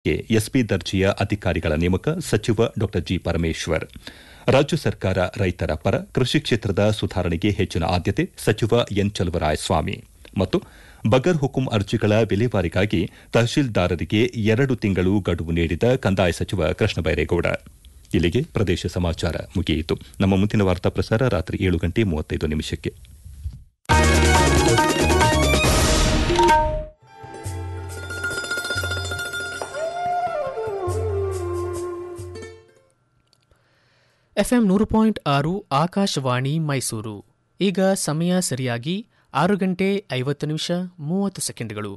SP ದರ್ಜೆಯ ಅಧಿಕಾರಿಗಳ ನೇಮಕ ಸಚಿವ ಡಾ ಜಿ ಪರಮೇಶ್ವರ್ ರಾಜ್ಯ ಸರ್ಕಾರ ರೈತರ ಪರ ಕೃಷಿ ಕ್ಷೇತ್ರದ ಸುಧಾರಣೆಗೆ ಹೆಚ್ಚಿನ ಆದ್ಯತೆ ಸಚಿವ ಎನ್ ಚಲುವರಾಯಸ್ವಾಮಿ ಮತ್ತು ಬಗರ್ ಹುಕುಂ ಅರ್ಜಿಗಳ ವಿಲೇವಾರಿಗಾಗಿ ತಹಶೀಲ್ದಾರರಿಗೆ ಎರಡು ತಿಂಗಳು ಗಡುವು ನೀಡಿದ ಕಂದಾಯ ಸಚಿವ ಕೃಷ್ಣ ಬೈರೇಗೌಡ ಇಲ್ಲಿಗೆ ಪ್ರದೇಶ ಸಮಾಚಾರ ಮುಗಿಯಿತು ನಮ್ಮ ಮುಂದಿನ ವಾರ್ತಾ ಪ್ರಸಾರ ರಾತ್ರಿ ಏಳು ಗಂಟೆ ಮೂವತ್ತೈದು ನಿಮಿಷಕ್ಕೆ ಎಫ್ಎಂ ನೂರು ಪಾಯಿಂಟ್ ಆರು ಆಕಾಶವಾಣಿ ಮೈಸೂರು ಈಗ ಸಮಯ ಸರಿಯಾಗಿ ಆರು ಗಂಟೆ ಐವತ್ತು ನಿಮಿಷ ಮೂವತ್ತು ಸೆಕೆಂಡ್ಗಳು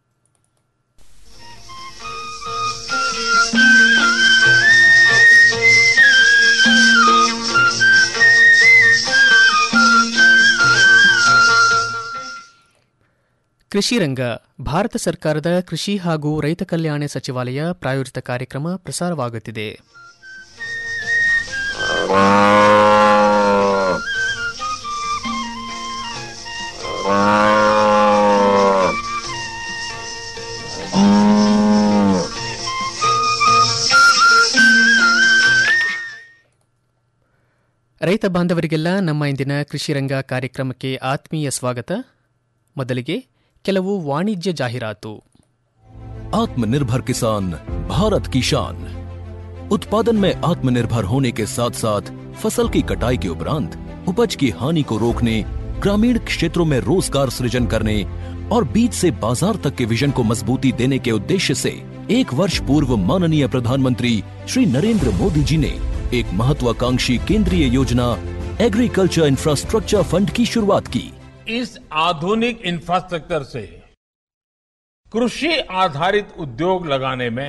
ಕೃಷಿ ರಂಗ ಭಾರತ ಸರ್ಕಾರದ ಕೃಷಿ ಹಾಗೂ ರೈತ ಕಲ್ಯಾಣ ಸಚಿವಾಲಯ ಪ್ರಾಯೋಜಿತ ಕಾರ್ಯಕ್ರಮ ಪ್ರಸಾರವಾಗುತ್ತಿದೆ ರೈತ ಬಾಂಧವರಿಗೆಲ್ಲ ನಮ್ಮ ಇಂದಿನ ಕೃಷಿ ರಂಗ ಕಾರ್ಯಕ್ರಮಕ್ಕೆ ಆತ್ಮೀಯ ಸ್ವಾಗತ ಮೊದಲಿಗೆ ಕೆಲವು ವಾಣಿಜ್ಯ ಜಾಹೀರಾತು आत्मनिर्भर किसान भारत की शान उत्पादन में आत्मनिर्भर होने के साथ साथ फसल की कटाई के उपरांत उपज की हानि को रोकने ग्रामीण क्षेत्रों में रोजगार सृजन करने और बीज से बाजार तक के विजन को मजबूती देने के उद्देश्य से एक वर्ष पूर्व माननीय प्रधानमंत्री श्री नरेंद्र मोदी जी ने एक महत्वाकांक्षी केंद्रीय योजना एग्रीकल्चर इंफ्रास्ट्रक्चर फंड की शुरुआत की इस आधुनिक इंफ्रास्ट्रक्चर से कृषि आधारित उद्योग लगाने में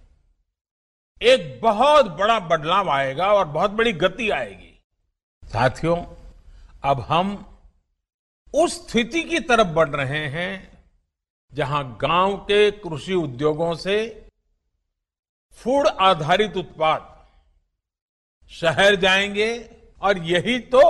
एक बहुत बड़ा बदलाव आएगा और बहुत बड़ी गति आएगी साथियों अब हम उस स्थिति की तरफ बढ़ रहे हैं जहां गांव के कृषि उद्योगों से फूड आधारित उत्पाद शहर जाएंगे और यही तो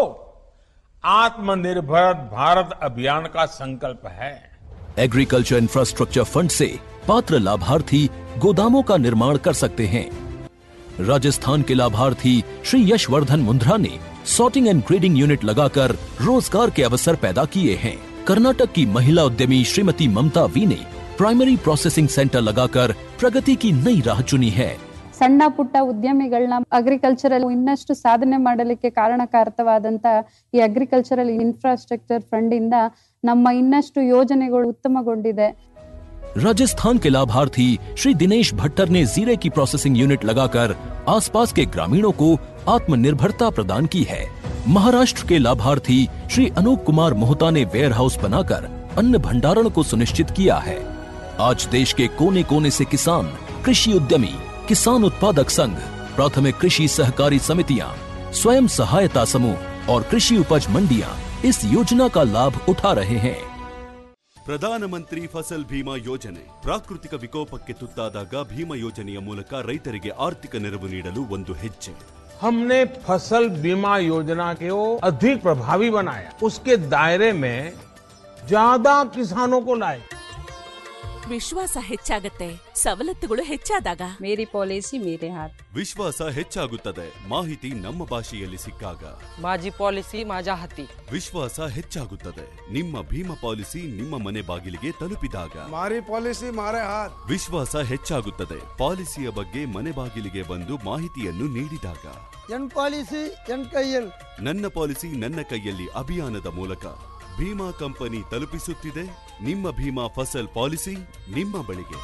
आत्मनिर्भर भारत अभियान का संकल्प है एग्रीकल्चर इंफ्रास्ट्रक्चर फंड से पात्र लाभार्थी गोदामों का निर्माण कर सकते हैं राजस्थान के लाभार्थी श्री यशवर्धन मुंद्रा ने सॉर्टिंग एंड ग्रेडिंग यूनिट लगाकर रोजगार के अवसर पैदा किए हैं कर्नाटक की महिला उद्यमी श्रीमती ममता वी ने प्राइमरी प्रोसेसिंग सेंटर लगाकर प्रगति की नई राह चुनी है ಸಣ್ಣ ಪುಟ್ಟ ಉದ್ಯಮಿಗಳನ್ನ ಅಗ್ರಿಕಲ್ಚರಲ್ ಇನ್ನಷ್ಟು ಸಾಧನೆ ಮಾಡಲಿಕ್ಕೆ ಕಾರಣಕಾರಕವಾದಂತ ಈ ಅಗ್ರಿಕಲ್ಚರಲ್ ಇನ್ಫ್ರಾಸ್ಟ್ರಕ್ಚರ್ ಫಂಡ್ ಇಂದ ನಮ್ಮ ಇನ್ನಷ್ಟು ಯೋಜನೆಗಳು ಉತ್ತಮಗೊಂಡಿದೆ राजस्थान के लाभार्थी श्री दिनेश भट्टर ने जीरे की प्रोसेसिंग यूनिट लगाकर आसपास के ग्रामीणों को आत्मनिर्भरता प्रदान की है महाराष्ट्र के लाभार्थी श्री अनूप कुमार मोहता ने वेयर हाउस बनाकर अन्न भंडारण को सुनिश्चित किया है आज देश के कोने कोने से किसान कृषि उद्यमी किसान उत्पादक संघ प्राथमिक कृषि सहकारी समितियां स्वयं सहायता समूह और कृषि उपज मंडियां इस योजना का लाभ उठा रहे हैं ಪ್ರಧಾನಮಂತ್ರಿ ಫಸಲ್ ಭೀಮಾ ಯೋಜನೆ ಪ್ರಾಕೃತಿಕ ವಿಕೋಪಕ್ಕೆ ತುತ್ತಾದಾಗ ಭೀಮಾ ಯೋಜನೆಯ ಮೂಲಕ ರೈತರಿಗೆ ಆರ್ಥಿಕ ನೆರವು ನೀಡಲು ಒಂದು ಹೆಜ್ಜೆ हमने फसल बीमा योजना को अधिक प्रभावी बनाया उसके दायरे में ज्यादा किसानों को लाए ವಿಶ್ವಾಸ ಹೆಚ್ಚಾಗತ್ತೆ ಸವಲತ್ತುಗಳು ಹೆಚ್ಚಾದಾಗ ಮೇರಿ ಪಾಲಿಸಿ ಮೇರೆ ಹಾತ್ ವಿಶ್ವಾಸ ಹೆಚ್ಚಾಗುತ್ತದೆ ಮಾಹಿತಿ ನಮ್ಮ ಭಾಷೆಯಲ್ಲಿ ಸಿಕ್ಕಾಗ माझी पॉलिसी माझ्या हाती ವಿಶ್ವಾಸ ಹೆಚ್ಚಾಗುತ್ತದೆ ನಿಮ್ಮ ಭೀಮಾ ಪಾಲಿಸಿ ನಿಮ್ಮ ಮನೆ ಬಾಗಿಲಿಗೆ ತಲುಪಿದಾಗ ಮಾರಿ ಪಾಲಿಸಿ ಮಾರೇ ಹಾತ್ ವಿಶ್ವಾಸ ಹೆಚ್ಚಾಗುತ್ತದೆ ಪಾಲಿಸಿಯ ಬಗ್ಗೆ ಮನೆ ಬಾಗಿಲಿಗೆ ಬಂದು ಮಾಹಿತಿಯನ್ನು ನೀಡಿದಾಗ ಎನ್ ಪಾಲಿಸಿ ಎನ್ ಕೈಯಲ್ ನನ್ನ ಪಾಲಿಸಿ ನನ್ನ ಕೈಯಲ್ಲಿ ಅಭಿಯಾನದ ಮೂಲಕ ಭೀಮಾ ಕಂಪನಿ ತಲುಪಿಸುತ್ತಿದೆ ನಿಮ್ಮ ಭೀಮಾ ಫಸಲ್ ಪಾಲಿಸಿ ನಿಮ್ಮ ಬಳಿಗೆ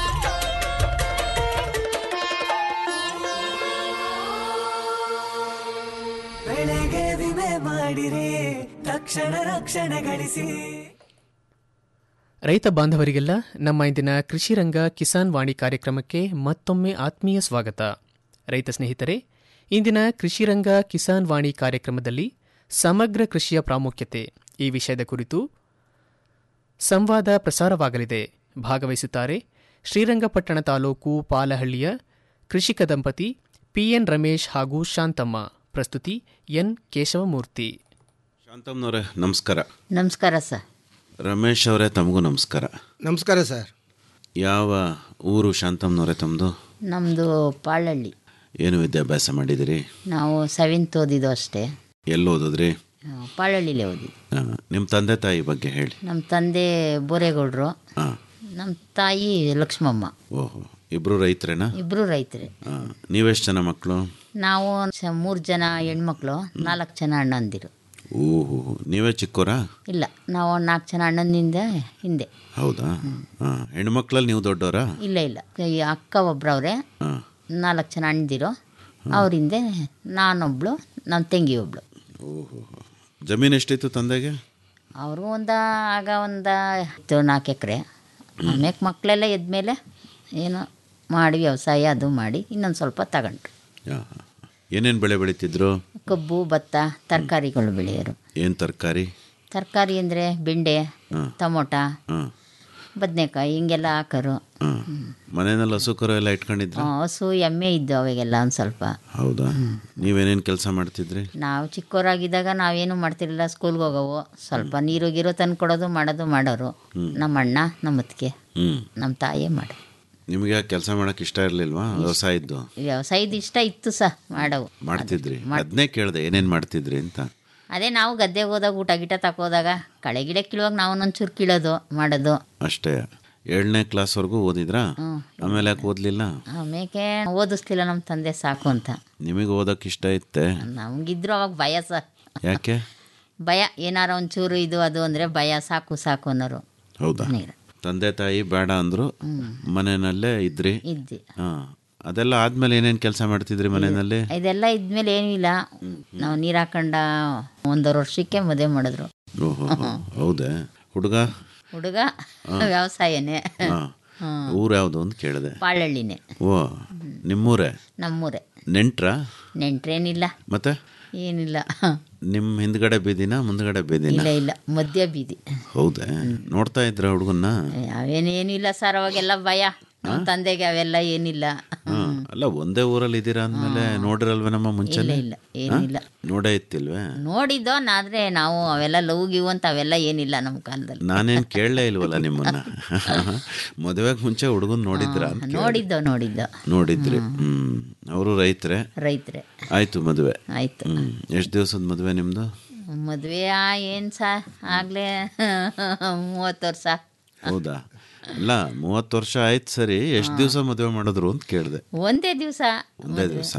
ಬೆಳೆಗೆ ವಿಮೆ ಮಾಡಿರಿ ತಕ್ಷಣ ರಕ್ಷಣೆ ಗಳಿಸಿ ರೈತ ಬಾಂಧವರಿಗೆಲ್ಲ ನಮ್ಮ ಇಂದಿನ ಕೃಷಿ ರಂಗ ಕಿಸಾನ್ ವಾಣಿ ಕಾರ್ಯಕ್ರಮಕ್ಕೆ ಮತ್ತೊಮ್ಮೆ ಆತ್ಮೀಯ ಸ್ವಾಗತ ರೈತ ಸ್ನೇಹಿತರೆ ಇಂದಿನ ಕೃಷಿ ರಂಗ ಕಿಸಾನ್ ವಾಣಿ ಕಾರ್ಯಕ್ರಮದಲ್ಲಿ ಸಮಗ್ರ ಕೃಷಿಯ ಪ್ರಾಮುಖ್ಯತೆ ಈ ವಿಷಯದ ಕುರಿತು ಸಂವಾದ ಪ್ರಸಾರವಾಗಲಿದೆ ಭಾಗವಹಿಸುತ್ತಾರೆ ಶ್ರೀರಂಗಪಟ್ಟಣ ತಾಲೂಕು ಪಾಲಹಳ್ಳಿಯ ಕೃಷಿಕ ದಂಪತಿ ಪಿಎನ್ ರಮೇಶ್ ಹಾಗೂ ಶಾಂತಮ್ಮ ಪ್ರಸ್ತುತಿ ಎನ್ ಕೇಶವಮೂರ್ತಿ ಶಾಂತಮ್ನವರೇ ನಮಸ್ಕಾರ ನಮಸ್ಕಾರ ಸರ್ ರಮೇಶ್ ಅವರೇ ತಮಗೂ ನಮಸ್ಕಾರ ನಮಸ್ಕಾರ ಸರ್ ಯಾವ ಊರು ಶಾಂತಮ್ನವರೇ ತಮ್ಮದು ನಮ್ಮದು ಪಾಳಹಳ್ಳಿ ಏನು ವಿದ್ಯಾಭ್ಯಾಸ ಮಾಡಿದಿರಿ ನಾವು ಸೆವೆಂತ್ ಓದಿದ್ದು ಅಷ್ಟೇ ಎಲ್ಲಿ ಓದಿದ್ರಿ ಆ, ಪಾಳಹಳ್ಳಿಲೇ ಓದಿದ್ದು ನಿಮ್ಮ ತಂದೆ ತಾಯಿ ಬಗ್ಗೆ ಹೇಳಿ ನಮ್ಮ ತಂದೆ ಬೋರೇಗೌಡರು ಹಾಂ ನಮ್ಮ ತಾಯಿ ಲಕ್ಷ್ಮಮ್ಮ ಓಹೋ ಇಬ್ಬರು ರೈತರೇನಾ ಇಬ್ಬರು ರೈತರೇ ಹಾಂ ನೀವೆಷ್ಟು ಜನ ಮಕ್ಕಳು ನಾವು ಮೂರು ಜನ ಹೆಣ್ಮಕ್ಳು ನಾಲ್ಕು ಜನ ಅಣ್ಣಂದಿರು ಓಹೋ ನೀವೇ ಚಿಕ್ಕೋರಾ ಇಲ್ಲ ನಾವು ನಾಲ್ಕು ಜನ ಅಣ್ಣನಿಂದ ಹಿಂದೆ ಹೌದಾ ಹಾಂ ಹೆಣ್ಮಕ್ಳಲ್ಲಿ ನೀವು ದೊಡ್ಡವರಾ ಇಲ್ಲ ಇಲ್ಲ ಈ ಅಕ್ಕ ಒಬ್ರವ್ರೆ ಹಾಂ ನಾಲ್ಕು ಜನ ಅಣ್ಣದಿರು ಅವ್ರ ಹಿಂದೆ ನಾನೊಬ್ಳು ನಮ್ಮ ತಂಗಿ ಒಬ್ಳು ಓಹೋ ಜಮೀನು ಎಷ್ಟಿತ್ತು ತಂದೆಗೆ ಅವರು ಒಂದು ಆಗ ಒಂದು ಇತ್ತು ನಾಲ್ಕು ಎಕರೆ ಆಮೇಲೆ ಮಕ್ಕಳೆಲ್ಲ ಎದ್ಮೇಲೆ ಏನು ಮಾಡಿ ವ್ಯವಸಾಯ ಅದು ಮಾಡಿ ಇನ್ನೊಂದು ಸ್ವಲ್ಪ ತಗೊಂಡ್ರು ಹಾಂ ಹಾಂ ಏನೇನು ಬೆಳೆ ಬೆಳೀತಿದ್ರು ಕಬ್ಬು ಭತ್ತ ತರಕಾರಿಗಳು ಬೆಳೆಯೋರು ಏನು ತರಕಾರಿ ತರಕಾರಿ ಅಂದರೆ ಬೆಂಡೆ ಟೊಮೊಟ ಹಾಂ ಬದನೆಕಾಯಿ ಹಿಂಗೆಲ್ಲ ಹಾಕೋರು ಹಾಂ ಮನೆಯಲ್ಲಿ ಹಸು ಕರು ಎಲ್ಲ ಇಟ್ಕೊಂಡಿದ್ರ ಆ, ಹಸು ಎಮ್ಮೆ ಇದ್ದು ಅವಾಗೆಲ್ಲ ಒಂದು ಸ್ವಲ್ಪ ಹೌದಾ ನೀವೇನೇನು ಕೆಲಸ ಮಾಡ್ತಿದ್ರಿ ನಾವು ಚಿಕ್ಕವರಾಗಿದ್ದಾಗ ನಾವೇನು ಮಾಡ್ತಿರಲಿಲ್ಲ ಸ್ಕೂಲ್ಗೆ ಹೋಗೋವು ಸ್ವಲ್ಪ ನೀರು ಗೀರು ತಂದು ಕೊಡೋದು ಮಾಡೋದು ಮಾಡೋರು ನಮ್ಮ ಅಣ್ಣ ನಮ್ಮ ಅತ್ತಿಗೆ ಹ್ಞೂ ನಮ್ಮ ತಾಯಿ ಮಾಡಿ ನಿಮಗೆ ಕೆಲಸ ಮಾಡೋಕೆ ಇಷ್ಟ ಇರಲಿಲ್ವಾ ವ್ಯವಸಾಯದ್ದು ವ್ಯವಸಾಯದ ಇಷ್ಟ ಇತ್ತು ಸಹ ಮಾಡವು ಮಾಡ್ತಿದ್ರಿ ಅದನ್ನೇ ಕೇಳಿದೆ ಏನೇನು ಮಾಡ್ತಿದ್ರಿ ಅಂತ ಅದೇ ನಾವು ಗದ್ದೆಗೆ ಹೋದಾಗ ಊಟ ಗೀಟ ತಕೋದಾಗ ಕಳೆ ಗಿಡ ಕೀಳುವಾಗ ನಾವು ಒಂಚೂರು ಕೀಳೋದು ಮಾಡೋದು ಅಷ್ಟೇ ಏಳನೇ ಕ್ಲಾಸ್ವರೆಗೂ ಓದಿದ್ರಾ ಆಮೇಲೆ ಯಾಕೆ ಓದಲಿಲ್ಲ ಆಮೇಲೆ ಓದಿಸ್ಲಿಲ್ಲ ನಮ್ಮ ತಂದೆ ಸಾಕು ಅಂತ ನಿಮಗೆ ಓದೋಕೆ ಇಷ್ಟ ಇತ್ತೆ ನಮಗಿದ್ರು ಅವಾಗ ಭಯ ಸಹ ಯಾಕೆ ಭಯ ಏನಾರ ಒಂಚೂರು ಇದು ಅದು ಅಂದರೆ ಭಯ ಸಾಕು ಸಾಕು ಅನ್ನೋರು ಹೌದಾ ತಂದೆ ತಾಯಿ ಬೇಡ ಅಂದರು ಮನೆಯಲ್ಲೇ ಇದ್ರಿ ಇದ್ದಿ ಹಾಂ ಅದೆಲ್ಲ ಆದ್ಮೇಲೆ ಏನೇನು ಕೆಲಸ ಮಾಡ್ತಿದ್ರಿ ಮನೆಯಲ್ಲಿ ಇದೆಲ್ಲ ಇದ್ಮೇಲೆ ಏನೂ ಇಲ್ಲ ನಾವು ನೀರು ಹಾಕೊಂಡ ಒಂದೂವರೆ ವರ್ಷಕ್ಕೆ ಮದುವೆ ಮಾಡಿದ್ರು ಓಹೋ ಹೌದಾ ಹುಡುಗ ಹುಡುಗ ವ್ಯವಸಾಯನೇ ಹಾಂ ಊರು ಯಾವುದು ಅಂತ ಕೇಳಿದೆ ಪಾಳಹಳ್ಳಿನೇ ಓ ನಿಮ್ಮೂರೇ ನಮ್ಮೂರೇ ನೆಂಟ್ರಾ ನೆಂಟ್ರೇನಿಲ್ಲ ಮತ್ತೆ ಏನಿಲ್ಲ ನಿಮ್ಮ ಹಿಂದ್ಗಡೆ ಬೀದಿನ ಮುಂದ್ಗಡೆ ಬೀದಿನ ಇಲ್ಲ ಇಲ್ಲ ಮಧ್ಯ ಬೀದಿ ಹೌದಾ ನೋಡ್ತಾ ಇದ್ರ ಹುಡುಗನ್ನ ಅವೇನೇನು ಇಲ್ಲ ಸರ್ ಅವಾಗೆಲ್ಲ ಭಯ ನಮ್ಮ ತಂದೆಗೆ ಅವೆಲ್ಲ ಏನಿಲ್ಲ ಹಾಂ ಅಲ್ಲ ಒಂದೇ ಊರಲ್ಲಿ ಇದ್ದೀರಾ ಅಂದಮೇಲೆ ನೋಡಿರಲ್ವೇ ನಮ್ಮ ಮುಂಚೆ ಇಲ್ಲ ಇಲ್ಲ ಏನಿಲ್ಲ ನೋಡೇ ಇತ್ತಿಲ್ವೇ ನೋಡಿದ್ದೋ ಆದ್ರೆ ನಾವು ಅವೆಲ್ಲ ಲವ್ ಗಿವ್ ಅಂತ ಅವೆಲ್ಲ ಏನಿಲ್ಲ ನಮ್ಮ ಕಾಲದಲ್ಲಿ ನಾನೇನು ಕೇಳಲೇ ಇಲ್ವಲ್ಲ ನಿಮ್ಮನ್ನ ಮದುವೆಗೆ ಮುಂಚೆ ಹುಡುಗನ್ ನೋಡಿದ್ರ ಅಂತ ಕೇಳ್ದೆ. ನೋಡಿದ್ದೋ ನೋಡಿದ್ದೋ ನೋಡಿದ್ರಿ ಹ್ಮ್ ಅವರು ರೈತರೇ ರೈತರೇ ಆಯ್ತು ಮದುವೆ ಆಯ್ತು ಹ್ಮ್ ಎಷ್ಟು ದಿವಸದ ಮದುವೆ ನಿಮ್ದು ಮದುವೆ ಏನು ಸಾ ಆಗಲೇ ಮೂವತ್ತು ವರ್ಷ ಹೌದಾ ಅಲ್ಲ ಮೂವತ್ತು ವರ್ಷ ಆಯ್ತು ಸರಿ ಎಷ್ಟು ದಿವಸ ಮದುವೆ ಮಾಡಿದ್ರು ಅಂತ ಕೇಳಿದೆ ಒಂದೇ ದಿವಸ ಒಂದೇ ದಿವಸ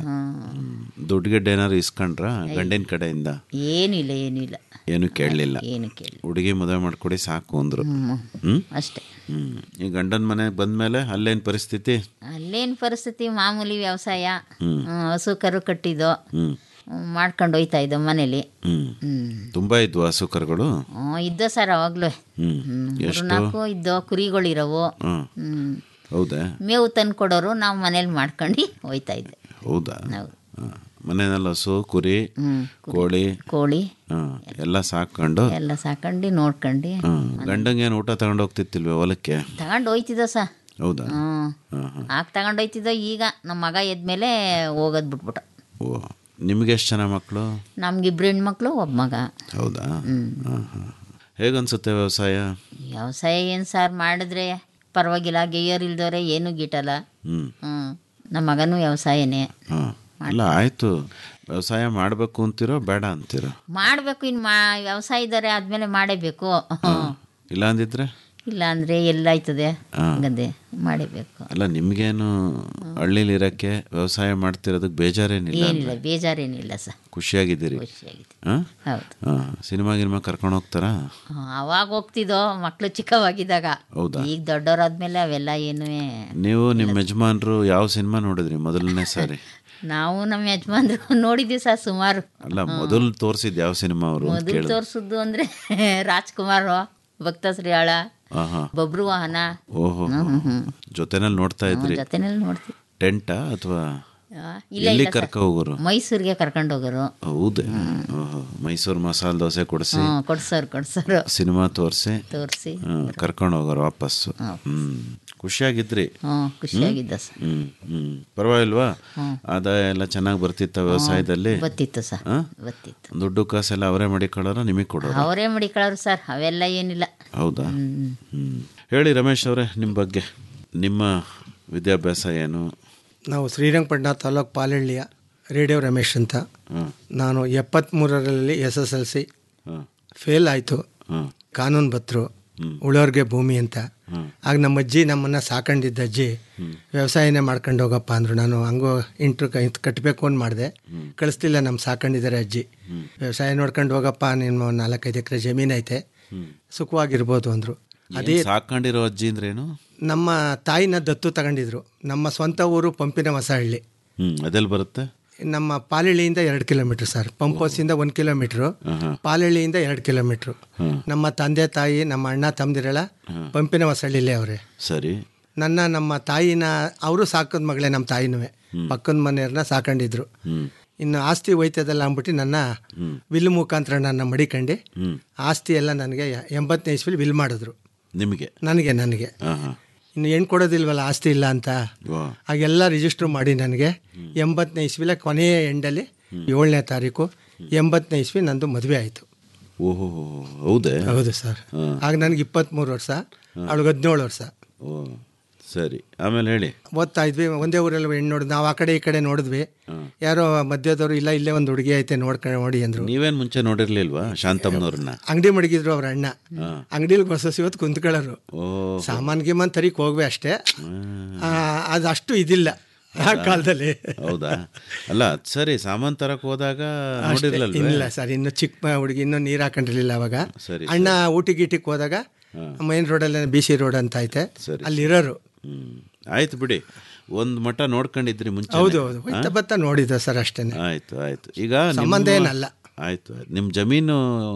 ದುಡ್ಡು ಗಿಡ್ಡು ಏನಾದ್ರು ಇಸ್ಕೊಂಡ್ರ ಗಂಡಿನ ಕಡೆಯಿಂದ ಏನಿಲ್ಲ ಏನಿಲ್ಲ ಏನು ಕೇಳಲಿಲ್ಲ ಏನು ಕೇಳಿ ಹುಡುಗಿ ಮದುವೆ ಮಾಡ್ಕೊಡಿ ಸಾಕು ಅಂದ್ರು ಹ್ಮ್ ಅಷ್ಟೇ ಹ್ಮ್ ಈ ಗಂಡನ ಮನೆಗೆ ಬಂದ್ಮೇಲೆ ಅಲ್ಲೇನ್ ಪರಿಸ್ಥಿತಿ ಅಲ್ಲೇನು ಪರಿಸ್ಥಿತಿ ಮಾಮೂಲಿ ವ್ಯವಸಾಯ ಹ್ಮ್. ಹ್ಮ್, ಹಸು ಕರು ಕಟ್ಟಿದ್ದು ಹ್ಮ್ ಹ್ಮ್, ಮಾಡ್ಕೊಂಡು ಹೋಯ್ತಾ ಇದ್ದೋ ಮನೇಲಿ ಹ್ಮ್ ಹ್ಮ್ ತುಂಬಾ ಇದ್ವು ಹಸು ಕರುಗಳು ಹ್ಮ್, ಇದ್ದೋ ಸರ್ ಅವಾಗ್ಲೂ ಹ್ಮ್ ಮೂರು ಎಷ್ಟು ನಾಲ್ಕು ಇದ್ದೋ ಕುರಿಗಳಿರವು ಹ್ಮ್ ಹ್ಮ್ ಹೌದಾ ಮೇವು ತಂದು ಕೊಡೋರು ನಾವು ಮನೇಲಿ ಮಾಡ್ಕೊಂಡು ಹೋಯ್ತಾ ಇದ್ದೆ ಹೌದಾ ಹೌದು. ಹಾ. ಮನೆಯಲ್ಲಿ ಹಸು ಕುರಿ ಹ್ಮ್, ಕೋಳಿ ಕೋಳಿ ಹಾ, ಎಲ್ಲ ಸಾಕೊಂಡು ಎಲ್ಲ ಸಾಕೊಂಡು ನೋಡ್ಕೊಂಡು ಗಂಡಂಗೆ ಏನು ಊಟ ತಗೊಂಡು ಹೋಗ್ತಿತ್ತಿಲ್ವೇ ಹೊಲಕ್ಕೆ ತಗೊಂಡು ಹೋಯ್ತಿದ್ದೋ ಸ ಹೌದಾ ಹ್ಞೂ ಹಾ, ಹಾ. ಆಗ ತಗೊಂಡು ಹೋಯ್ತಿದ್ದೋ ಈಗ ನಮ್ಮ ಮಗ ಎದ್ಮೇಲೆ ಹೋಗೋದು ಬಿಟ್ಬಿಟ್ಟ ಓ ನಿಮ್ಗೆ ಎಷ್ಟು ಜನ ಮಕ್ಕಳು ನಮ್ಗಿಬ್ರು ಹೆಣ್ಮಕ್ಳು ಒಬ್ಬ ಮಗ ಹೌದಾ ಹಾ, ಹಾ. ಹೇಗನ್ಸುತ್ತೆ ವ್ಯವಸಾಯ ವ್ಯವಸಾಯ ಏನು ಸಾರ್ ಮಾಡಿದ್ರೆ ಪರವಾಗಿಲ್ಲ ಗೇಯರ್ ಇಲ್ದವ್ರೆ ಏನೂ ಗಿಟ್ಟಲ್ಲ ಹ್ಮ್ ಹ್ಞೂ ನಮ್ಮ ಮಗನೂ ವ್ಯವಸಾಯನೇ ಹಾ. ಅಲ್ಲ ಆಯ್ತು ವ್ಯವಸಾಯ ಮಾಡಬೇಕು ಅಂತೀರೋ ಬೇಡ ಅಂತೀರೋ ಮಾಡಬೇಕು ಇನ್ನು ಮಾ ವ್ಯವಸಾಯ ಇದ್ದಾರೆ ಆದಮೇಲೆ ಮಾಡೇಬೇಕು ಇಲ್ಲ ಅಂದಿದ್ರೆ ಇಲ್ಲ ಅಂದರೆ ಎಲ್ಲಾಯ್ತದೆ ಹಾ. ಗದ್ದೆ ಮಾಡೇಬೇಕು ಅಲ್ಲ ನಿಮ್ಗೇನು ಹಳ್ಳಿಲಿ ಇರಕ್ಕೆ ವ್ಯವಸಾಯ ಮಾಡ್ತಿರೋದಕ್ಕೆ ಬೇಜಾರೇನಿಲ್ಲ ಏನಿಲ್ಲ ಬೇಜಾರೇನಿಲ್ಲ ಸರ್ ಖುಷಿಯಾಗಿದ್ದೀರಿ ಖುಷಿಯಾಗಿದೆ ಹಾ? ಹೌದು ಹಾ. ಸಿನಿಮಾ ಗಿನಿಮಾ ಕರ್ಕೊಂಡು ಹೋಗ್ತಾರಾ ಹ್ಮ್, ಅವಾಗ ಹೋಗ್ತಿದ್ದೋ ಮಕ್ಕಳು ಚಿಕ್ಕವಾಗಿದ್ದಾಗ ಹೌದಾ ಈಗ ದೊಡ್ಡವರಾದ್ಮೇಲೆ ಅವೆಲ್ಲ ಏನೂ ನೀವು ನಿಮ್ಮ ಯಜಮಾನ್ರು ಯಾವ ಸಿನಿಮಾ ನೋಡಿದ್ರಿ ಮೊದಲನೇ ಸಾರಿ ನಾವು ನಮ್ಮ ಯಜಮಾನ್ರು ನೋಡಿದ್ದೀವಿ ಸರ್ ಸುಮಾರು ಅಲ್ಲ ಮೊದಲು ತೋರಿಸಿದ್ ಯಾವ ಸಿನಿಮಾ ಅವರು ಅಂತ ಮೊದಲು ಕೇಳಿದೆ ತೋರಿಸಿದ್ದು ಅಂದರೆ ರಾಜ್ಕುಮಾರ್ ಭಕ್ತ ಶ್ರೀಯಾಳ ಹಾ ಹಾ ಬಬ್ರು ವಾಹನ ಓಹೋ ಜೊತೆನಲ್ಲಿ ನೋಡ್ತಾ ಇದ್ರಿ ಜೊತೆನಲ್ಲಿ ನೋಡ್ತೀವಿ ಟೆಂಟಾ ಅಥವಾ ಆ, ಇಲ್ಲ ಎಲ್ಲಿ ಇಲ್ಲ ಸರ್. ಕರ್ಕ ಹೋಗೋರು ಮೈಸೂರಿಗೆ ಕರ್ಕೊಂಡು ಹೋಗೋರು ಹೌದೇ ಓಹೋ ಮೈಸೂರು ಮಸಾಲೆ ದೋಸೆ ಕೊಡಿಸಿ ಹ್ಞೂ ಕೊಡ್ಸೋರು ಕೊಡ್ಸೋರು ಸಿನಿಮಾ ತೋರಿಸಿ ತೋರಿಸಿ ಕರ್ಕೊಂಡು ಹೋಗೋರು ವಾಪಸ್ಸು ಹ್ಮ್ ಖುಷಿಯಾಗಿದ್ರಿ ಹ್ಞೂ ಖುಷಿಯಾಗಿದ್ದ ಸರ್ ಹ್ಮ್ ಹ್ಮ್ ಪರವಾಗಿಲ್ವಾ ಆದಾಯ ಎಲ್ಲ ಚೆನ್ನಾಗಿ ಬರ್ತಿತ್ತ ವ್ಯವಸಾಯದಲ್ಲಿ ಬತ್ತಿತ್ತು ಸರ್ ಹಾ? ಬತ್ತಿತ್ತು ದುಡ್ಡು ಕಾಸೆಲ್ಲ ಅವರೇ ಮಾಡಿಕೊಳ್ಳೋರ ನಿಮಗೆ ಕೊಡೋರು ಅವರೇ ಮಡಿಕೊಳ್ಳೋರು ಸರ್ ಅವೆಲ್ಲ ಏನಿಲ್ಲ ಹೌದಾ ಹ್ಮ್ ಹೇಳಿ ರಮೇಶ್ ಅವರೇ ನಿಮ್ಮ ಬಗ್ಗೆ ನಿಮ್ಮ ವಿದ್ಯಾಭ್ಯಾಸ ಏನು ನಾವು ಶ್ರೀರಂಗಪಟ್ಟಣ ತಾಲೂಕು ಪಾಲಹಳ್ಳಿಯ ರೇಡಿಯೋ ರಮೇಶ್ ಅಂತ ನಾನು ಎಪ್ಪತ್ತ್ಮೂರರಲ್ಲಿ S S L C fail ಆಯಿತು ಕಾನೂನು ಬತ್ತರು ಉಳೋರ್ಗೆ ಭೂಮಿ ಅಂತ ಆಗ ನಮ್ಮ ಅಜ್ಜಿ ನಮ್ಮನ್ನು ಸಾಕೊಂಡಿದ್ದ ಅಜ್ಜಿ ವ್ಯವಸಾಯನೇ ಮಾಡ್ಕೊಂಡು ಹೋಗಪ್ಪ ಅಂದರು ನಾನು ಹಂಗೋ ಇಂಟ್ರು ಕಟ್ಟಬೇಕು ಅಂತ ಮಾಡಿದೆ ಕಳಿಸ್ತಿಲ್ಲ ನಮ್ಮ ಸಾಕೊಂಡಿದ್ದಾರೆ ಅಜ್ಜಿ ವ್ಯವಸಾಯ ನೋಡ್ಕೊಂಡು ಹೋಗಪ್ಪ ನಿಮ್ಮ ನಾಲ್ಕೈದು ಎಕರೆ ಜಮೀನು ಐತೆ ಸುಖವಾಗಿರ್ಬೋದು ಅಂದರು ಅದೇ ಏನ್ ಸಾಕೊಂಡಿರೋ ಅಜ್ಜಿ ಅಂದ್ರೇನು ನಮ್ಮ ತಾಯಿನ ದತ್ತು ತಗೊಂಡಿದ್ರು ನಮ್ಮ ಸ್ವಂತ ಊರು ಪಂಪಿನ ಹೊಸಹಳ್ಳಿ ಹ್ಮ್ ಅದೆಲ್ಲಿ ಬರುತ್ತೆ ನಮ್ಮ ಪಾಲಹಳ್ಳಿಯಿಂದ ಎರಡು ಕಿಲೋಮೀಟ್ರ್ ಸರ್ ಪಂಪ್ ಹೌಸಿಂದ ಒಂದು ಕಿಲೋಮೀಟ್ರು ಪಾಲಹಳ್ಳಿಯಿಂದ ಎರಡು ಕಿಲೋಮೀಟ್ರು ನಮ್ಮ ತಂದೆ ತಾಯಿ ನಮ್ಮ ಅಣ್ಣ ತಮ್ಮದಿರೆಲ್ಲ ಪಂಪಿನ ಹೊಸಹಳ್ಳಿಲೇ ಅವರೇ ಸರಿ ನನ್ನ ನಮ್ಮ ತಾಯಿನ ಅವರು ಸಾಕದ ಮಗಳೇ ನಮ್ಮ ತಾಯಿನೂ ಪಕ್ಕದ ಮನೆಯವ್ರನ್ನ ಸಾಕೊಂಡಿದ್ರು ಇನ್ನು ಆಸ್ತಿ ಹೋಯ್ತದಲ್ಲ ಅಂದ್ಬಿಟ್ಟು ನನ್ನ ವಿಲ್ ಮುಖಾಂತರ ನನ್ನ ಮಡಿಕಂಡು ಆಸ್ತಿ ಎಲ್ಲ ನನಗೆ ಎಂಬತ್ತನೇ ಇಸ್ವಿಲಿ ವಿಲ್ ಮಾಡಿದ್ರು ನಿಮಗೆ ನನಗೆ ನನಗೆ ಹಾಂ ಹಾಂ ಇನ್ನು ಹೆಣ್ಣು ಕೊಡೋದಿಲ್ವಲ್ಲ ಆಸ್ತಿ ಇಲ್ಲ ಅಂತ ಆಗೆಲ್ಲ ರಿಜಿಸ್ಟ್ರ್ ಮಾಡಿ ನನಗೆ ಎಂಬತ್ತನೇ ಇಸ್ವಿಲ ಕೊನೆಯ ಎಂಡಲ್ಲಿ ಏಳನೇ ತಾರೀಕು ಎಂಬತ್ತನೇ ಇಸ್ವಿ ನಂದು ಮದುವೆ ಆಯಿತು ಓಹೋ ಹೌದೇ ಹೌದು ಸರ್ ಹಾಂ. ಆಗ ನನಗೆ ಇಪ್ಪತ್ತ್ಮೂರು ವರ್ಷ ಅವಳಿಗೆ ಹದಿನೇಳು ವರ್ಷ ಓ ಸರಿ ಆಮೇಲೆ ಹೇಳಿ ಓದ್ತಾ ಇದ್ವಿ ಒಂದೇ ಊರಲ್ಲಿ ಹೆಣ್ಣು ನೋಡಿದ್ ನಾವು ಆ ಕಡೆ ಈ ಕಡೆ ನೋಡಿದ್ವಿ ಯಾರೋ ಮಧ್ಯದವರು ಇಲ್ಲ ಇಲ್ಲೇ ಒಂದು ಹುಡುಗಿ ಐತೆ ನೋಡ್ಕೊಂಡು ನೋಡಿ ಅಂದರು ನೀವೇನ್ ಮುಂಚೆ ನೋಡಿರ್ಲಿಲ್ವಾ ಶಾಂತಮ್ಮನವ್ರನ್ನ ಅಂಗಡಿ ಮಡಗಿದ್ರು ಅವ್ರ ಅಣ್ಣ ಅಂಗಡಿಲಿ ಹೊಸ ಇವತ್ತು ಕುಂತ್ಕೊಳ್ಳೋರು ಓ ಸಾಮಾನ್ ಗಿಮಾನ್ ತರಿಕ್ ಹೋಗ್ವೆ ಅಷ್ಟೇ ಆ, ಅದು ಅಷ್ಟು ಇದಿಲ್ಲ ಆ ಕಾಲದಲ್ಲಿ ಹೌದಾ ಅಲ್ಲ ಅದ್ ಸರಿ ಸಾಮಾನ್ ತರಕ್ ಹೋದಾಗ ಅಷ್ಟೇ. ನೋಡಿರ್ಲಲ್ವೇ ಇಲ್ಲ ಸರ್ ಇನ್ನು ಚಿಕ್ಕ ಹುಡುಗಿ ಇನ್ನೂ ನೀರು ಹಾಕೊಂಡಿರ್ಲಿಲ್ಲ ಅವಾಗ ಸರಿ, ಅಣ್ಣ ಊಟಿ ಗೀಟಿಗೆ ಹೋದಾಗ ಮೈನ್ ರೋಡಲ್ಲಿ ಬಿ ಸಿ ರೋಡ್ ಅಂತ ಐತೆ ಸರಿ. ಅಲ್ಲಿರೋರು ಹ್ಮ್ ಆಯ್ತು ಬಿಡಿ ಒಂದ್ ಮಠ ನೋಡ್ಕೊಂಡಿದ್ರಿ ಮುಂಚೆ ಹೌದು ಹೌದು ಹೋಯ್ತಾ ಬತ್ತಾ ನೋಡಿದ್ದೆ ಸರ್ ಅಷ್ಟೇನೆ ಆಯ್ತು ಆಯ್ತು ಈಗ ಸಂಬಂಧ ನಿಮ್ಮ- ಏನಲ್ಲ. ಆಯ್ತು ಆಯ್ತು ನಿಮ್ಮ ಜಮೀನು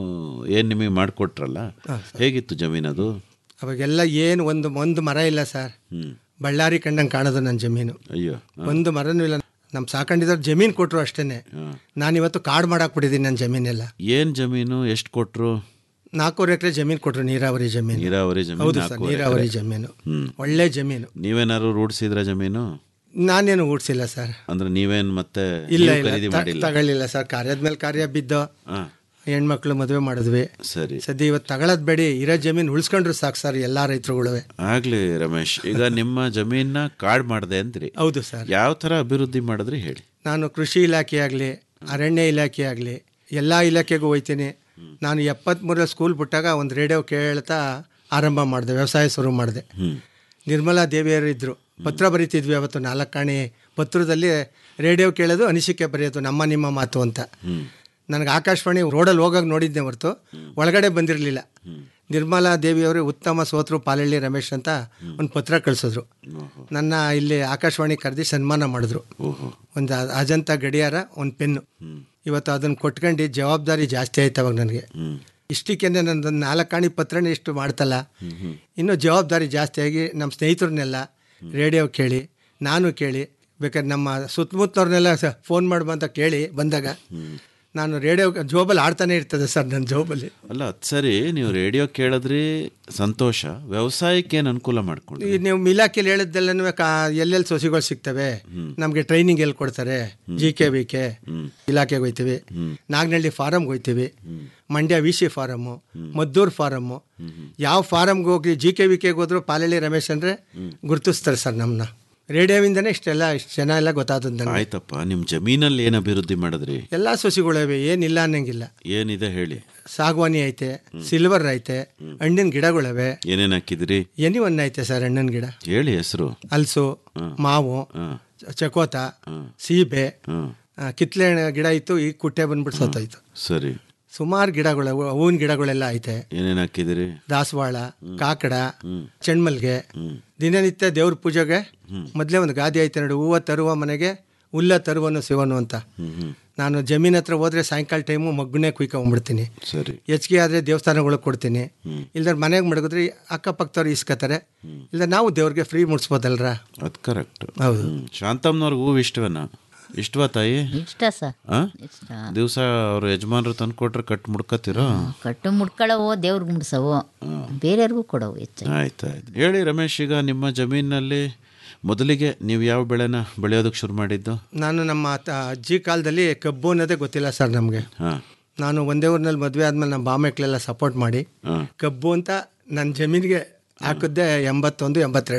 ಏನ್ ನಿಮಗೆ ಮಾಡಿಕೊಟ್ರಲ್ಲ ಹೇಗಿತ್ತು ಜಮೀನದು ಅವಾಗೆಲ್ಲ ಏನು ಒಂದು ಒಂದು ಮರ ಇಲ್ಲ ಸರ್ ಬಳ್ಳಾರಿ ಕಂಡಂಗೆ ಕಾಣೋದು ನನ್ನ ಜಮೀನು ಅಯ್ಯೋ ಒಂದು ಮರನೂ ಇಲ್ಲ ನಮ್ಮ ಸಾಕೊಂಡಿದ್ದವ್ರು ಜಮೀನು ಕೊಟ್ಟರು ಅಷ್ಟೇನೆ ನಾನು ಇವತ್ತು ಕಾಡು ಮಾಡಾಕ್ಬಿಟ್ಟಿದ್ದೀನಿ ನನ್ನ ಜಮೀನೆಲ್ಲ ಏನ್ ಜಮೀನು ಎಷ್ಟು ಕೊಟ್ರು ನಾಲ್ಕೂವರೆ ಎಕರೆ ಜಮೀನು ಕೊಟ್ಟರು ನೀರಾವರಿ ಜಮೀನು ನೀರಾವರಿ ಜಮೀನು ಹೌದು ಸರ್ ನಾಲ್ಕೂವರೆ ನೀರಾವರಿ ಎಕರೆ. ಜಮೀನು ಹ್ಮ್. ಒಳ್ಳೆ ಜಮೀನು ನೀವೇನಾದ್ರು ರೂಢಿಸಿದ್ರ ಜಮೀನು ನಾನೇನು ಊಡ್ಸಿಲ್ಲ ಸರ್ ಅಂದ್ರೆ ನೀವೇನ್ ಮತ್ತೆ ಇಲ್ಲ ನೀವು ಇಲ್ಲ ಖರೀದಿ ತ- ಮಾಡಿಲ್ಲ ತಗೊಳ್ಳಿಲ್ಲ ಸರ್ ಕಾರ್ಯದ ಮೇಲೆ ಕಾರ್ಯ ಬಿದ್ದು ಹಾ ಹೆಣ್ಮಕ್ಳು ಮದುವೆ ಮಾಡಿದ್ವಿ ಸರಿ ಸದ್ಯ ಇವತ್ತು ತಗೊಳ್ಳೋದು ಬೇಡಿ ಇರೋ ಜಮೀನು ಉಳಿಸ್ಕೊಂಡ್ರು ಸಾಕು ಸರ್ ಎಲ್ಲ ರೈತರುಗಳು ಆಗ್ಲಿ ರಮೇಶ್ ಈಗ ನಿಮ್ಮ ಜಮೀನ ಕಾಡ್ ಮಾಡಿದೆ ಅಂದ್ರಿ ಹೌದು ಸರ್ ಯಾವ ತರ ಅಭಿವೃದ್ಧಿ ಮಾಡಿದ್ರಿ ಹೇಳಿ ನಾನು ಕೃಷಿ ಇಲಾಖೆ ಆಗಲಿ ಅರಣ್ಯ ಇಲಾಖೆ ಆಗಲಿ ಎಲ್ಲ ಇಲಾಖೆಗೂ ಹೋಯ್ತೀನಿ ನಾನು ಎಪ್ಪತ್ತ್ಮೂರಲ್ಲಿ ಸ್ಕೂಲ್ ಬಿಟ್ಟಾಗ ಒಂದು ರೇಡಿಯೋ ಕೇಳ್ತಾ ಆರಂಭ ಮಾಡಿದೆ ವ್ಯವಸಾಯ ಶುರು ಮಾಡಿದೆ ನಿರ್ಮಲಾ ದೇವಿಯರು ಇದ್ದರು ಪತ್ರ ಬರೀತಿದ್ವಿ ಅವತ್ತು ನಾಲ್ಕಾಣಿ ಪತ್ರದಲ್ಲಿ ರೇಡಿಯೋ ಕೇಳೋದು ಅನಿಸಿಕೆ ಬರೆಯೋದು ನಮ್ಮ ನಿಮ್ಮ ಮಾತು ಅಂತ ನನಗೆ ಆಕಾಶವಾಣಿ ರೋಡಲ್ಲಿ ಹೋಗಾಗ ನೋಡಿದ್ದೆ ಹೊರತು ಒಳಗಡೆ ಬಂದಿರಲಿಲ್ಲ ನಿರ್ಮಲಾ ದೇವಿಯವರು ಉತ್ತಮ ಸೋತರು ಪಾಲಳ್ಳಿ ರಮೇಶ್ ಅಂತ ಒಂದು ಪತ್ರ ಕಳಿಸಿದ್ರು ನನ್ನ ಇಲ್ಲಿ ಆಕಾಶವಾಣಿ ಕರೆದಿ ಸನ್ಮಾನ ಮಾಡಿದ್ರು ಒಂದು ಅ- ಅಜಂತ ಗಡಿಯಾರ ಒಂದು ಪೆನ್ನು ಇವತ್ತು ಅದನ್ನು ಕೊಟ್ಕೊಂಡು ಜವಾಬ್ದಾರಿ ಜಾಸ್ತಿ ಆಯ್ತು ಅವಾಗ ನನಗೆ ಇಷ್ಟಕ್ಕೆ ನಂದು ನಾಲ್ಕಾಣಿ ಪತ್ರನೇ ಇಷ್ಟು ಮಾಡ್ತಲ್ಲ ಇನ್ನೂ ಜವಾಬ್ದಾರಿ ಜಾಸ್ತಿ ಆಗಿ ನಮ್ಮ ಸ್ನೇಹಿತರನ್ನೆಲ್ಲ ರೇಡಿಯೋ ಕೇಳಿ ನಾನು ಕೇಳಿ ಬೇಕಾದ್ರೆ ನಮ್ಮ ಸುತ್ತಮುತ್ತವ್ರನ್ನೆಲ್ಲ ಸ ಫೋನ್ ಮಾಡಿ ಅಂತ ಕೇಳಿ ಬಂದಾಗ ನಾನು ರೇಡಿಯೋ ಜೋಬಲ್ಲಿ ಆಡ್ತಾನೆ ಇರ್ತದೆ ಸರ್ ನನ್ನ ಜೋಬಲ್ಲಿ ಅಲ್ಲ ಅದ್ ಸರಿ ನೀವು ರೇಡಿಯೋ ಕೇಳಿದ್ರಿ ಸಂತೋಷ ವ್ಯವಸಾಯಕ್ಕೆ ಏನು ಅನುಕೂಲ ಮಾಡ್ಕೊಂಡು ಈ ನೀವು ಇಲಾಖೆಯಲ್ಲಿ ಹೇಳಿದ್ದೆಲ್ಲನೂ ಕಾ ಎಲ್ಲೆಲ್ಲಿ ಸೊಸಿಗಳು ಸಿಗ್ತವೆ ನಮಗೆ ಟ್ರೈನಿಂಗ್ ಎಲ್ಲಿ ಕೊಡ್ತಾರೆ ಜಿ ಕೆ ವಿ ಕೆ ಇಲಾಖೆಗೆ ಹೋಯ್ತೀವಿ ನಾಗನಹಳ್ಳಿ ಫಾರಮ್ಗೆ ಹೋಯ್ತೀವಿ Mandya V C farm Maddur farm ಯಾವ ಫಾರಮ್ಗೆ ಹೋಗಿ ಜಿ ಕೆ ವಿ ಕೆಗೆ ಹೋದ್ರು ಪಾಲಳ್ಳಿ ರಮೇಶ್ ಅಂದರೆ ಗುರುತಿಸ್ತಾರೆ ಸರ್ ನಮ್ಮನ್ನ ರೇಡಿಯೋವಿಂದನೇ ಇಷ್ಟೆಲ್ಲ ಇಷ್ಟು ಜನ ಎಲ್ಲ ಗೊತ್ತಾದದ್ದು ನನಗೆ ಆಯ್ತಪ್ಪ ನಿಮ್ ಜಮೀನಲ್ಲಿ ಏನು ಅಭಿವೃದ್ಧಿ ಮಾಡಿದ್ರಿ ಎಲ್ಲ ಸೊಸಿಗಳಿವೆ ಏನಿಲ್ಲ ಅನ್ನಂಗಿಲ್ಲ ಏನಿದೆ ಹೇಳಿ ಸಾಗವಾನಿ ಐತೆ ಸಿಲ್ವರ್ ಐತೆ ಹಣ್ಣಿನ ಗಿಡಗಳಿವೆ ಏನೇನ್ ಹಾಕಿದ್ರಿ ಎನಿ ಒನ್ ಐತೆ ಸರ್ ಹಣ್ಣಿನ ಗಿಡ ಹೇಳಿ ಹೆಸರು ಹಲ್ಸು ಮಾವು ಚ- ಚಕೋತ ಸೀಬೆ ಆ, ಕಿತ್ಲೆ ಹಣ್ಣು ಗಿಡ ಇತ್ತು ಈಗ ಕುಟ್ಟೆ ಬಂದ್ಬಿಟ್ಟು ಸತ್ತೋಯ್ತು ಸರಿ ಸುಮಾರು ಗಿಡಗಳು ಹೂವಿನ ಗಿಡಗಳೆಲ್ಲ ಐತೆ ಏನೇನ್ ಹಾಕಿದಿರಿ ದಾಸವಾಳ ಕಾಕಡ ಚೆಣ್ಮಲ್ಗೆ ದಿನನಿತ್ಯ ದೇವ್ರ ಪೂಜೆಗೆ ಮೊದಲೇ ಒಂದು ಗಾದಿ ಐತೆ ನೋಡಿ ಹೂವು ತರುವ ಮನೆಗೆ ಹುಲ್ಲ ತರುವನು ಶಿವನು ಅಂತ ನಾನು ಜಮೀನ್ ಹತ್ರ ಹೋದ್ರೆ ಸಾಯಂಕಾಲ ಟೈಮು ಮಗ್ಗನ್ನೇ ಕುಯ್ಕೊಂಡ್ಬಿಡ್ತೀನಿ ಸರಿ ಹೆಚ್ಚಿಗೆ ಆದರೆ ದೇವಸ್ಥಾನಗಳಿಗೆ ಕೊಡ್ತೀನಿ ಇಲ್ದ್ರೆ ಮನೆಗೆ ಮಡಗಿದ್ರೆ ಅಕ್ಕಪಕ್ಕದವ್ರು ಇಸ್ಕೊತಾರೆ ಇಲ್ಲ ನಾವು ದೇವ್ರಿಗೆ ಫ್ರೀ ಮುಡ್ಸ್ಬೋದಲ್ರ ಅದ್ ಕರೆಕ್ಟ್ ಹೌದು ಶಾಂತಮ್ಮನವ್ರಿಗೆ ಹೂವು ಇಷ್ಟವೇನ ಇಷ್ಟವಾ ತಾಯಿ ಇಷ್ಟ ಸರ್ ಆ ಇಷ್ಟ ದಿವಸ ಅವ್ರ ಯಜಮಾನ್ರು ತಂದು ಕೊಟ್ರೆ ಕಟ್ ಮುಡ್ಕತ್ತೀರೋ ಕಟ್ಟು ಮುಡ್ಕೊಳ್ಳವು ದೇವ್ರಿಗೆ ಮುಡ್ಸವು ಬೇರೆಯವ್ರಿಗೂ ಕೊಡವು ಹೆಚ್ಚಾಗಿ ಆಯ್ತು ಆಯ್ತು ಹೇಳಿ ರಮೇಶ್ ಈಗ ನಿಮ್ಮ ಜಮೀನಿನಲ್ಲಿ ಮೊದಲಿಗೆ ನೀವು ಯಾವ ಬೆಳೆನ ಬೆಳೆಯೋದಕ್ಕೆ ಶುರು ಮಾಡಿದ್ದು ನಾನು ನಮ್ಮ ತ- ಅಜ್ಜಿ ಕಾಲದಲ್ಲಿ ಕಬ್ಬು ಅನ್ನೋದೇ ಗೊತ್ತಿಲ್ಲ ಸರ್ ನಮಗೆ ಹಾಂ ನಾನು ಒಂದೇ ಊರಿನಲ್ಲಿ ಮದುವೆ ಆದಮೇಲೆ ನಮ್ಮ ಬಾಮಕ್ಳೆಲ್ಲ ಸಪೋರ್ಟ್ ಮಾಡಿ ಹಾಂ ಕಬ್ಬು ಅಂತ ನನ್ನ ಜಮೀನಿಗೆ ಹಾಕಿದ್ದೆ ಎಂಬತ್ತೊಂದು ಎಂಬತ್ತೆರಡರಲ್ಲಿ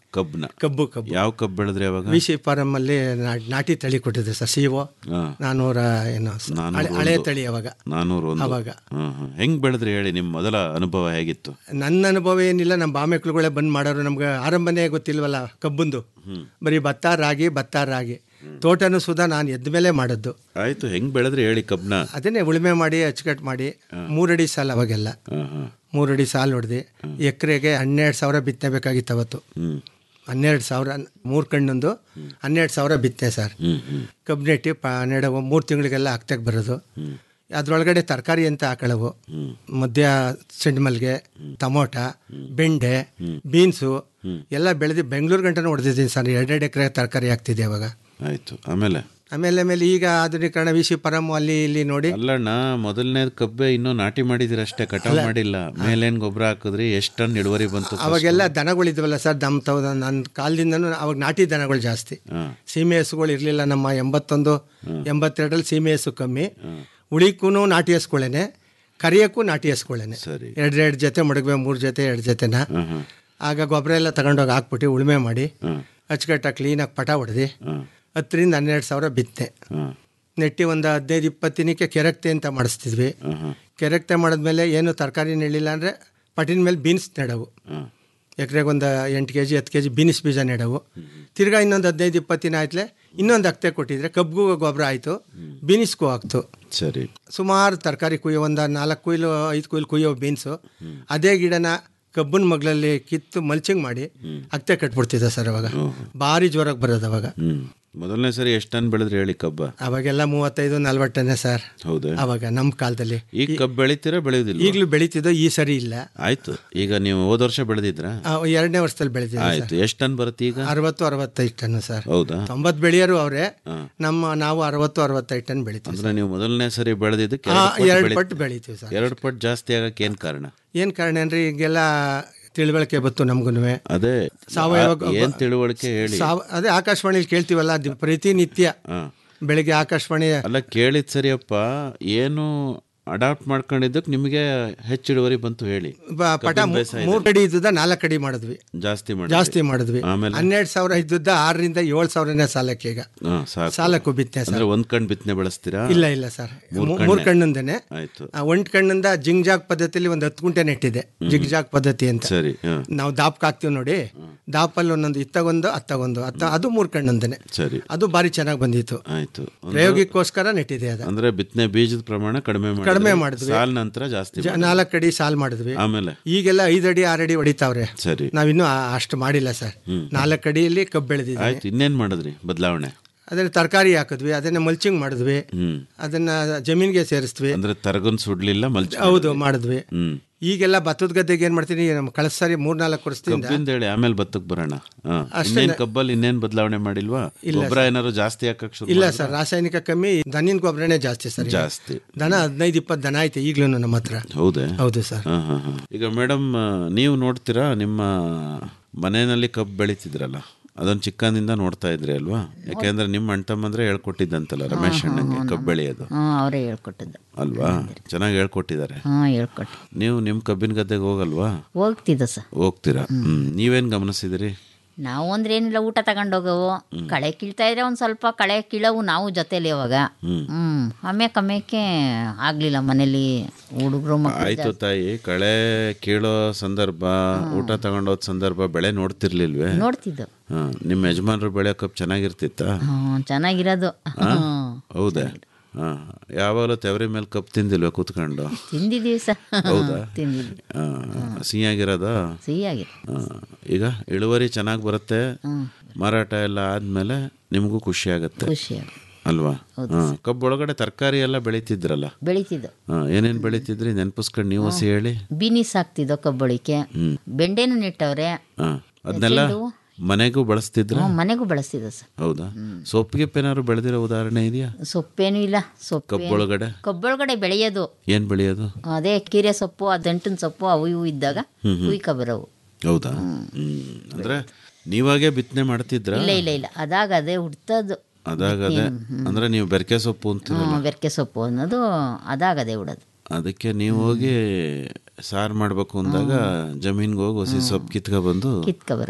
ಕಬ್ನ ಕಬ್ಬು ಕಬ್ಬು ಯಾವ ಕಬ್ಬು ಬೆಳೆದ್ರಿ ಅವಾಗ ವಿ ಸಿ ಫಾರಮ್ ಅಲ್ಲಿ ನಾ- ನಾಟಿ ತಳಿ ಕೊಟ್ಟಿದ್ದೆ ಸರ್ ಸಿಒ ಹಾ. ನಾನೂರ ಏನು ಸ- ನಾನೂರ ಹಳೆ- ಹಳೆ ಒಂದು. ತಳಿ ಅವಾಗ ನಾನೂರ ಒಂದು ಅವಾಗ. ಹ್ಮ್, ಹ್ಮ್. ಹೆಂಗ್ ಬೆಳೆದ್ರಿ ಹೇಳಿ ನಿಮ್ಮ ಮೊದಲ ಅನುಭವ ಹೇಗಿತ್ತು ನನ್ನ ಅನುಭವ ಏನಿಲ್ಲ ನಮ್ಮ ಬಾಮೆಕ್ಳುಗಳೇ ಬಂದು ಮಾಡೋರು ನಮ್ಗೆ ಆರಂಭನೇ ಗೊತ್ತಿಲ್ವಲ್ಲ ಕಬ್ಬುಂದು ಬರೀ ಭತ್ತ ರಾಗಿ ಭತ್ತ ರಾಗಿ ತೋಟನೂ ಸುಧಾ ನಾನು ಎದ್ದ ಮೇಲೆ ಮಾಡದ್ದು ಆಯ್ತು ಹೆಂಗ್ ಬೆಳೆದ್ರಿ ಹೇಳಿ ಕಬ್ನ ಅದನ್ನೇ ಉಳುಮೆ ಮಾಡಿ ಅಚ್ಚುಕಟ್ಟು ಮಾಡಿ ಮೂರಡಿ ಸಾಲ ಅವಾಗೆಲ್ಲ ಹಾ, ಹಾ. ಮೂರಡಿ ಸಾಲು ಹೊಡೆದು ಎಕರೆಗೆ ಹನ್ನೆರಡು ಸಾವಿರ ಬಿತ್ತನೆ ಬೇಕಾಗಿತ್ತು ಅವತ್ತು ಹ್ಮ್ ಹನ್ನೆರಡು ಸಾವಿರ ಮೂರು ಕಣ್ಣೊಂದು ಹನ್ನೆರಡು ಸಾವಿರ ಬಿತ್ತನೆ ಸರ್ ಹ್ಮ್ ಹ್ಮ್ ಕಬ್ಬು ನೆಟ್ಟಿ ಪ ಹನ್ನೆರಡು ಮೂರು ತಿಂಗಳಿಗೆಲ್ಲ ಹಾಕ್ತಾಗ ಬರೋದು ಅದರೊಳಗಡೆ ತರಕಾರಿ ಅಂತ ಹಾಕೊಳ್ಳವು ಮಧ್ಯ ಸೆಂಡ್ಮಲ್ಗೆ ಟೊಮೊಟ ಬೆಂಡೆ ಬೀನ್ಸು ಎಲ್ಲ ಬೆಳೆದು ಬೆಂಗಳೂರು ಗಂಟನೂ ಹೊಡೆದಿದ್ದೀನಿ ಸರ್ ಎರಡೆರಡು ಎಕರೆ ತರಕಾರಿ ಹಾಕ್ತಿದ್ದೆ ಅವಾಗ ಆಯ್ತು ಆಮೇಲೆ ಆಮೇಲೆ ಆಮೇಲೆ ಈಗ ಆಧುನೀಕರಣ ವಿ ಸಿ ಪರಮ್ ಅಲ್ಲಿ ಇಲ್ಲಿ ನೋಡಿ ಅಲ್ಲಣ್ಣ ಮೊದಲನೇದ್ ಕಬ್ಬೆ ಇನ್ನೂ ನಾಟಿ ಮಾಡಿದಿರ ಅಷ್ಟೇ ಕಟಾವ್ ಮಾಡಿಲ್ಲ ಮೇಲೇನ್ ಗೊಬ್ಬರ ಹಾಕಿದ್ರಿ ಎಷ್ಟು ಟನ್ ಇಳುವರಿ ಬಂತು first? ಅವಾಗೆಲ್ಲ ದನಗಳಿದ್ವಲ್ಲ ಸರ್ ನಮ್ಮ ತವ ನನ್ನ ಕಾಲದಿಂದನೂ ಅವಾಗ ನಾಟಿ ದನಗಳು ಜಾಸ್ತಿ ಹಾ. ಸೀಮೆ ಹಸುಗಳು ಇರಲಿಲ್ಲ ನಮ್ಮ ಎಂಬತ್ತೊಂದು ಎಂಬತ್ತೆರಡರಲ್ಲಿ ಸೀಮೆ ಹಸು ಕಮ್ಮಿ ಉಳಿಕೂ ನಾಟಿ ಹಸುಗಳೇನೆ ಕರಿಯಕ್ಕೂ ನಾಟಿ ಹಸುಗಳೇನೆ ಸರಿ ಎರಡು ಎರಡು ಜೊತೆ ಮಡಗ್ವೆ ಮೂರು ಜೊತೆ ಎರಡು ಜೊತೆನ ಹ್ಮ್ ಹ್ಮ್ ಆಗ ಗೊಬ್ಬರ ಎಲ್ಲ ತಗೊಂಡೋಗಿ ಹಾಕ್ಬಿಟ್ಟು ಉಳುಮೆ ಮಾಡಿ ಹ್ಮ್ ಅಚ್ಚುಕಟ್ಟಾಗಿ ಕ್ಲೀನಾಗಿ ಪಟ ಹೊಡೆದು ಹ್ಮ್ ಹತ್ತರಿಂದ ಹನ್ನೆರಡು ಸಾವಿರ ಬಿತ್ತೆ ಹ್ಮ್ ನೆಟ್ಟಿ ಒಂದು ಹದಿನೈದು ಇಪ್ಪತ್ತು ದಿನಕ್ಕೆ ಕೆರಕ್ತೆ ಅಂತ ಮಾಡಿಸ್ತಿದ್ವಿ ಹ್ಮ್ ಹ್ಮ್ ಕೆರಕ್ತೆ ಮಾಡಿದ್ಮೇಲೆ ಏನು ತರಕಾರಿ ನೆಡಲಿಲ್ಲ ಅಂದರೆ ಪಟಿನ ಮೇಲೆ ಬೀನ್ಸ್ ನೆಡವು ಹ್ಮ್ ಎಕರೆಗೆ ಒಂದು ಎಂಟು ಕೆ ಜಿ ಹತ್ತು ಕೆ ಜಿ ಬೀನ್ಸ್ ಬೀಜ ನೆಡವು ತಿರ್ಗಾ ಇನ್ನೊಂದು ಹದಿನೈದು ಇಪ್ಪತ್ತು ದಿನ ಆಯ್ತಲೆ ಇನ್ನೊಂದು ಅಕ್ತೆ ಕೊಟ್ಟಿದ್ರೆ ಕಬ್ಬಿಗೂ ಗೊಬ್ಬರ ಆಯಿತು ಬೀನ್ಸ್ಗೂ ಆಗ್ತು ಸರಿ ಸುಮಾರು ತರಕಾರಿ ಕುಯ್ಯೋ ಒಂದು ನಾಲ್ಕು ಕುಯ್ಲು ಐದು ಕುಯ್ಲು ಕುಯ್ಯೋ ಬೀನ್ಸು ಅದೇ ಗಿಡನ ಕಬ್ಬನ ಮಗ್ಲಲ್ಲಿ ಕಿತ್ತು ಮಲ್ಚಿಂಗ್ ಮಾಡಿ ಅಕ್ತೆ ಕಟ್ಬಿಡ್ತಿದ್ದೆ ಸರ್ ಅವಾಗ ಭಾರಿ ಜೋರಾಗಿ ಬರೋದು ಅವಾಗ ಹ್ಮ್ ಮೊದಲನೇ ಸರಿ ಎಷ್ಟು ಟನ್ ಬೆಳೆದ್ರಿ ಹೇಳಿ ಕಬ್ಬ ಅವಾಗೆಲ್ಲ ಮೂವತ್ತೈದು ನಲ್ವತ್ತನೇ ಸರ್ ಹೌದಾ ಅವಾಗ ನಮ್ಮ ಕಾಲದಲ್ಲಿ ಈಗ ಕಬ್ಬು ಬೆಳಿತೀರಾ ಬೆಳೆಯೋದಿಲ್ಲ ಈಗಲೂ ಬೆಳೀತಿದ್ದೋ ಈ ಸರಿ ಇಲ್ಲ ಆಯ್ತು ಈಗ ನೀವು ಹೋದ ವರ್ಷ ಬೆಳೆದಿದ್ರಾ ಆ, ಎರಡನೇ ವರ್ಷದಲ್ಲಿ ಬೆಳಿತಿದ್ದೆ ಆಯ್ತು ಎಷ್ಟು ಟನ್ ಬರುತ್ತೆ ಈಗ ಅರವತ್ತು ಅರವತ್ತೈದು ಟನ್ ಸರ್ ಹೌದಾ ತೊಂಬತ್ತು ಬೆಳೆಯೋರು ಅವರೇ ಹಾ. ನಮ್ಮ ನಾವು ಅರವತ್ತು ಅರವತ್ತೈದು ಟನ್ ಬೆಳಿತೀವಿ ಅಂದ್ರೆ ನೀವು ಮೊದಲನೇ ಸರಿ ಬೆಳೆದಿದ್ದಕ್ಕೆ ಹಾ, ಎರಡು ಎರಡು ಪಟ್ಟು ಪಟ್ಟು ಬೆಳಿತೀವಿ ಸರ್ ಎರಡು ಪಟ್ಟು ಜಾಸ್ತಿ ಆಗಕ್ಕೆ ಏನ್ ಕಾರಣ ಏನು ಕಾರಣ ಅಂದ್ರೆ ಈಗೆಲ್ಲ ತಿಳುವಳಿಕೆ ಬತ್ತು ನಮಗೂ ಅದೇ ಸಾವಯವ ಆ- ಏನ್ ತಿಳುವಳಿಕೆ ಹೇಳಿ ಸಾವ ಅದೇ ಆಕಾಶವಾಣಿಲಿ ಕೇಳ್ತೀವಲ್ಲ ದಿ- ಪ್ರತಿನಿತ್ಯ ಹಾ. ಬೆಳಿಗ್ಗೆ ಆಕಾಶವಾಣಿ ಅಲ್ಲ ಕೇಳಿದ್ ಸರಿಯಪ್ಪ ಏನು ಅಡಾಪ್ಟ್ ಮಾಡ್ಕೊಂಡಿದ್ದಕ್ಕೆ ನಿಮಗೆ ಹೆಚ್ಚು ಇಳುವರಿ ಬಂತು ಹೇಳಿ ಬ- ಪಟ ಕಬ್ಬಿನ ಬೇಸಾಯದಲ್ಲಿ. ಮೂರು ಅಡಿ ಇದ್ದದ ನಾಲ್ಕು ಅಡಿ ಮಾಡಿದ್ವಿ ಜಾಸ್ತಿ ಮಾಡಿ ಜಾಸ್ತಿ ಮಾಡಿದ್ವಿ ಆಮೇಲೆ ಹನ್ನೆರಡು ಸಾವಿರ ಇದ್ದದ್ದ ಆರರಿಂದ ಏಳು ಸಾವಿರನೇ ಸಾಲಕ್ಕೆ ಈಗ ಹಾ, ಸಾಕು. ಸಾಲಕ್ಕೂ ಬಿತ್ತನೆ ಸರ್ ಅಂದ್ರೆ ಒಂದ್ ಕಣ್ ಬಿತ್ತನೆ ಬೆಳೆಸ್ತೀರಾ ಇಲ್ಲ ಇಲ್ಲ ಸರ್ ಮೂರ್ ಮೂ- ಕಣ್ಣೆ? ಮೂರ್ ಕಣ್ಣಿಂದನೆ ಆಯ್ತು ಒಂಟ್ ಕಣ್ಣಿಂದ ಜಿಂಗ್ ಜಾಗ್ ಪದ್ಧತಿಯಲ್ಲಿ ಒಂದು ಹತ್ತು ಗುಂಟೆ ನೆಟ್ಟಿದೆ ಜಿಗ್ ಜಾಗ್ ಪದ್ಧತಿ ಅಂತ ಸರಿ ಹಾ, ನಾವು ದಾಪ್ಕ್ ಹಾಕ್ತೀವಿ ನೋಡಿ ದಾಪಲ್ಲಿ ಒಂದೊಂದು ಇತ್ತಗೊಂದು ಅತ್ತಗೊಂದು ಅತ್ತ ಅದು ಮೂರು ಕಣ್ಣಂದನೆ ಸರಿ ಅದು ಭಾರಿ ಚೆನ್ನಾಗಿ ಬಂದಿತ್ತು ಆಯ್ತು ಒಂದು- ಪ್ರಯೋಗಿಕೋಸ್ಕರ ನೆಟ್ಟಿದೆ ಅದು ಅಂದ್ರೆ ಬಿತ್ತನೆ ಬೀಜದ ಪ್ರಮಾಣ ಕಡಿಮೆ ಮಾಡಿದ್ರಿ. ಕಡಿಮೆ ಮಾಡಿದ್ವಿ. ಸಾಲ್ ನಂತರ ಜಾಸ್ತಿ ಜ- ಮಾಡಿದ್ರಿ. ನಾಲ್ಕು ಅಡಿ ಸಾಲ್ ಮಾಡಿದ್ವಿ ಆಮೇಲೆ ಈಗೆಲ್ಲ ಐದು ಅಡಿ ಆರು ಅಡಿ ಹೊಡಿತಾವ್ರೆ ಸರಿ ನಾವಿನ್ನೂ ಆ- ಅಷ್ಟು ಮಾಡಿಲ್ಲ ಸರ್ ನಾಲ್ಕು ಅಡಿಯಲ್ಲಿ ಕಬ್ಬು ಬೆಳೆದಿದ್ವಿ ಆಯ್ತು ಇನ್ನೇನ್ ಮಾಡಿದ್ರಿ ಬದಲಾವಣೆ ಅದನ್ನ ತರಕಾರಿ ಹಾಕಿದ್ವಿ ಅದನ್ನ ಮಲ್ಚಿಂಗ್ ಮಾಡಿದ್ವಿ ಹ್ಮ್ ಅದನ್ನ ಜಮೀನ್ಗೆ ಸೇರಿಸ್ದ್ವಿ ಅಂದ್ರೆ ತರಗನ್ ಸುಡ್ಲಿಲ್ಲ ಮಲ್ಚ್ ಹೌದು ಮಾಡಿದ್ವಿ ಹ್ಮ್ ಈಗೆಲ್ಲ ಭತ್ತದ ಗದ್ದೆಗೆ ಏನ್ ಮಾಡ್ತೀನಿ ನಮ್ಮ ಕಳೆದ ಸಾರಿ ಮೂರ್ನಾಲ್ಕು ವರ್ಷದಿಂದ ಕಬ್ಬಿಂದ ಹೇಳಿ ಆಮೇಲೆ ಭತ್ತಕ್ಕೆ ಬರೋಣ ಹಾ. ಅಷ್ಟೇ ಇನ್ನೇನ್ ಕಬ್ಬಲ್ಲಿ ಇನ್ನೇನ್ ಬದಲಾವಣೆ ಮಾಡಿಲ್ವಾ ಇಲ್ಲ ಗೊಬ್ಬರ ಏನಾದ್ರು ಜಾಸ್ತಿ ಹಾಕಕ್ ಶುರು ಇಲ್ಲ ಮಾಡಿದ್ರಾ? ಸರ್ ರಾಸಾಯನಿಕ ಕಮ್ಮಿ ದನಿನ ಗೊಬ್ಬರನೇ ಜಾಸ್ತಿ ಸರ್ ಈಗ. ಜಾಸ್ತಿ ದನ ಹದಿನೈದು ಇಪ್ಪತ್ತು ದನ ಐತೆ ಈಗಲೂ ನಮ್ಮ ಹತ್ರ ಹೌದೇ ಹೌದು ಸರ್ ಹಾ, ಹಾ, ಹಾ. ಈಗ ಮೇಡಮ್ ನೀವು ನೋಡ್ತೀರಾ ನಿಮ್ಮ ಮನೆಯಲ್ಲಿ ಕಬ್ಬು ಬೆಳಿತಿದ್ರಲ್ಲ ಅದನ್ನ ಚಿಕ್ಕಂದಿಂದ ನೋಡ್ತಾ ಇದ್ರಿ ಅಲ್ವಾ ಯಾಕೆಂದ್ರೆ ನಿಮ್ಮ ಅಣ್ತಮ್ಮಂದ್ರೆ ಹೇಳ್ಕೊಟ್ಟಿದ್ದಂತಲ್ಲ ರಮೇಶ್ ಅಣ್ಣಂಗೆ ಕಬ್ಬು ಬೆಳೆಯೋದು ಹ್ಞೂ ಅವರೇ ಹೇಳ್ಕೊಟ್ಟಿದ್ದು ಅಲ್ವಾ ಚೆನ್ನಾಗಿ ಹೇಳ್ಕೊಟ್ಟಿದ್ದಾರೆ ಹಾಂ ಹೇಳ್ಕೊಟ್ಟು ನೀವು ನಿಮ್ಮ ಕಬ್ಬಿನ ಗದ್ದೆಗೆ ಹೋಗಲ್ವಾ ಹೋಗ್ತಿದ್ದ ಸರ್ ಹೋಗ್ತೀರಾ ಹ್ಮ್ ನೀವೇನ್ ಗಮನಿಸಿದಿರಿ ನಾವು ಅಂದ್ರೆ ಏನಿಲ್ಲ ಊಟ ತಗೊಂಡೋಗವು ಕಳೆ ಕೀಳ್ತಾ ಇದ್ರೆ ಒಂದು ಸ್ವಲ್ಪ ಕಳೆ ಕೀಳವು ನಾವು ಜೊತೆಲಿ ಅವಾಗ ಹ್ಮ್. ಹ್ಮ್ ಆಮ್ಯಾಕೆ ಆಮ್ಯಾಕೆ ಆಗ್ಲಿಲ್ಲ ಮನೇಲಿ ಹುಡುಗರು ಮಕ್ಕಳು ಆಯ್ತು ತಾಯಿ ಕಳೆ ಕೀಳೋ ಸಂದರ್ಭ ಊಟ ತಗೊಂಡೋದ್ ಸಂದರ್ಭ ಬೆಳೆ ನೋಡ್ತಿರ್ಲಿಲ್ವೇ ನೋಡ್ತಿದ್ದು ಹಾ ನಿಮ್ಮ ಯಜಮಾನ್ರು ಬೆಳೆ ಕಬ್ಬು ಚೆನ್ನಾಗಿರ್ತಿತ್ತ ಹ್ಮ್ ಚೆನ್ನಾಗಿರೋದು ಹ್ಮ್. ಹೌದಾ ಹಾ ಯಾವಾಗಲೂ ತೆವರಿ ಮೇಲೆ ಕಬ್ಬು ತಿಂದಿಲ್ವಾ ಕೂತ್ಕೊಂಡು ತಿಂದಿದ್ದೀವಿ ಸರ್ ಹೌದಾ ತಿಂದಿದ್ವಿ ಆ, ಸಿಹಿಯಾಗಿರೋದಾ ಸಿಹಿಯಾಗಿದೆ ಆ, ಈಗ ಇಳುವರಿ ಚೆನ್ನಾಗಿ ಬರುತ್ತೆ ಮಾರಾಟ ಎಲ್ಲ ಆದ್ಮೇಲೆ ನಿಮಗೂ ಖುಷಿ ಆಗುತ್ತೆ ಖುಷಿ ಅಲ್ವಾ ಹಾ ಕಬ್ಬು ಒಳಗಡೆ ತರಕಾರಿ ಎಲ್ಲ ಬೆಳಿತಿದ್ರಲ್ಲ ಬೆಳಿತಿದ್ದು ಹಾ, ಏನೇನ್ ಬೆಳಿತಿದ್ರಿ ನೆನ್ಪಿಸ್ಕೊಂಡು ನೀವು ಹಸಿ ಹೇಳಿ ಬೀನಿಸ್ ಹಾಕ್ತಿದ್ದೋ ಕಬ್ಬಳಿಕೆ ಹ್ಮ್. ಬೆಂಡೆನೂ ನೆಟ್ಟವ್ರೆ ಹಾ ಅದನ್ನೆಲ್ಲ ಚೆಂಡು. ಮನೆಗೂ ಬಳಸ್ತಿದ್ರ ಹ್ಮ್, ಮನೆಗೂ ಬಳಸ್ತಿದ್ದ ಸರ್ ಹೌದಾ ಸೊಪ್ಪಿಗೆಪ್ಪೇನಾದ್ರು ಬೆಳೆದಿರೋ ಉದಾಹರಣೆ ಇದೆಯಾ ಸೊಪ್ಪೇನು ಇಲ್ಲ ಸೊಪ್ಪು ಕಬ್ಬೊಳಗಡೆ ಕಬ್ಬೊಳಗಡೆ ಬೆಳೆಯೋದು ಏನ್ ಬೆಳೆಯೋದು ಅದೇ ಕೀರೆ ಸೊಪ್ಪು ಆ ದಂಟಿನ ಸೊಪ್ಪು ಅವು ಇವು ಇದ್ದಾಗ ಹ್ಮ್, ಹ್ಮ್. ಕುಯ್ಕ ಬರೋವು ಹೌದಾ ಹ್ಮ್ ಅಂದ್ರೆ ನೀವಾಗೆ ಬಿತ್ತನೆ ಮಾಡ್ತಿದ್ರ ಇಲ್ಲ ಇಲ್ಲ ಇಲ್ಲ ಅದಾಗ ಅದೇ ಹುಡ್ತದ್ದು ಅದಾಗ ಅದೇ ಅಂದ್ರೆ ನೀವು ಬೆರಕೆ ಸೊಪ್ಪು ಅಂತೀರಲ್ಲ ಬೆರ್ಕೆ ಸೊಪ್ಪು ಅನ್ನೋದು ಅದಾಗ ಅದೇ ಉಡೋದು ಅದಕ್ಕೆ ನೀವು ಹೋಗಿ ಸಾರು ಮಾಡ್ಬೇಕು ಅಂದಾಗ ಜಮೀನ್ಗೆ ಹೋಗಿ ಹೊಸಿ ಸೊಪ್ಪು ಕಿತ್ಕೊ ಬಂದು ಕಿತ್ಕ ಬರೋವು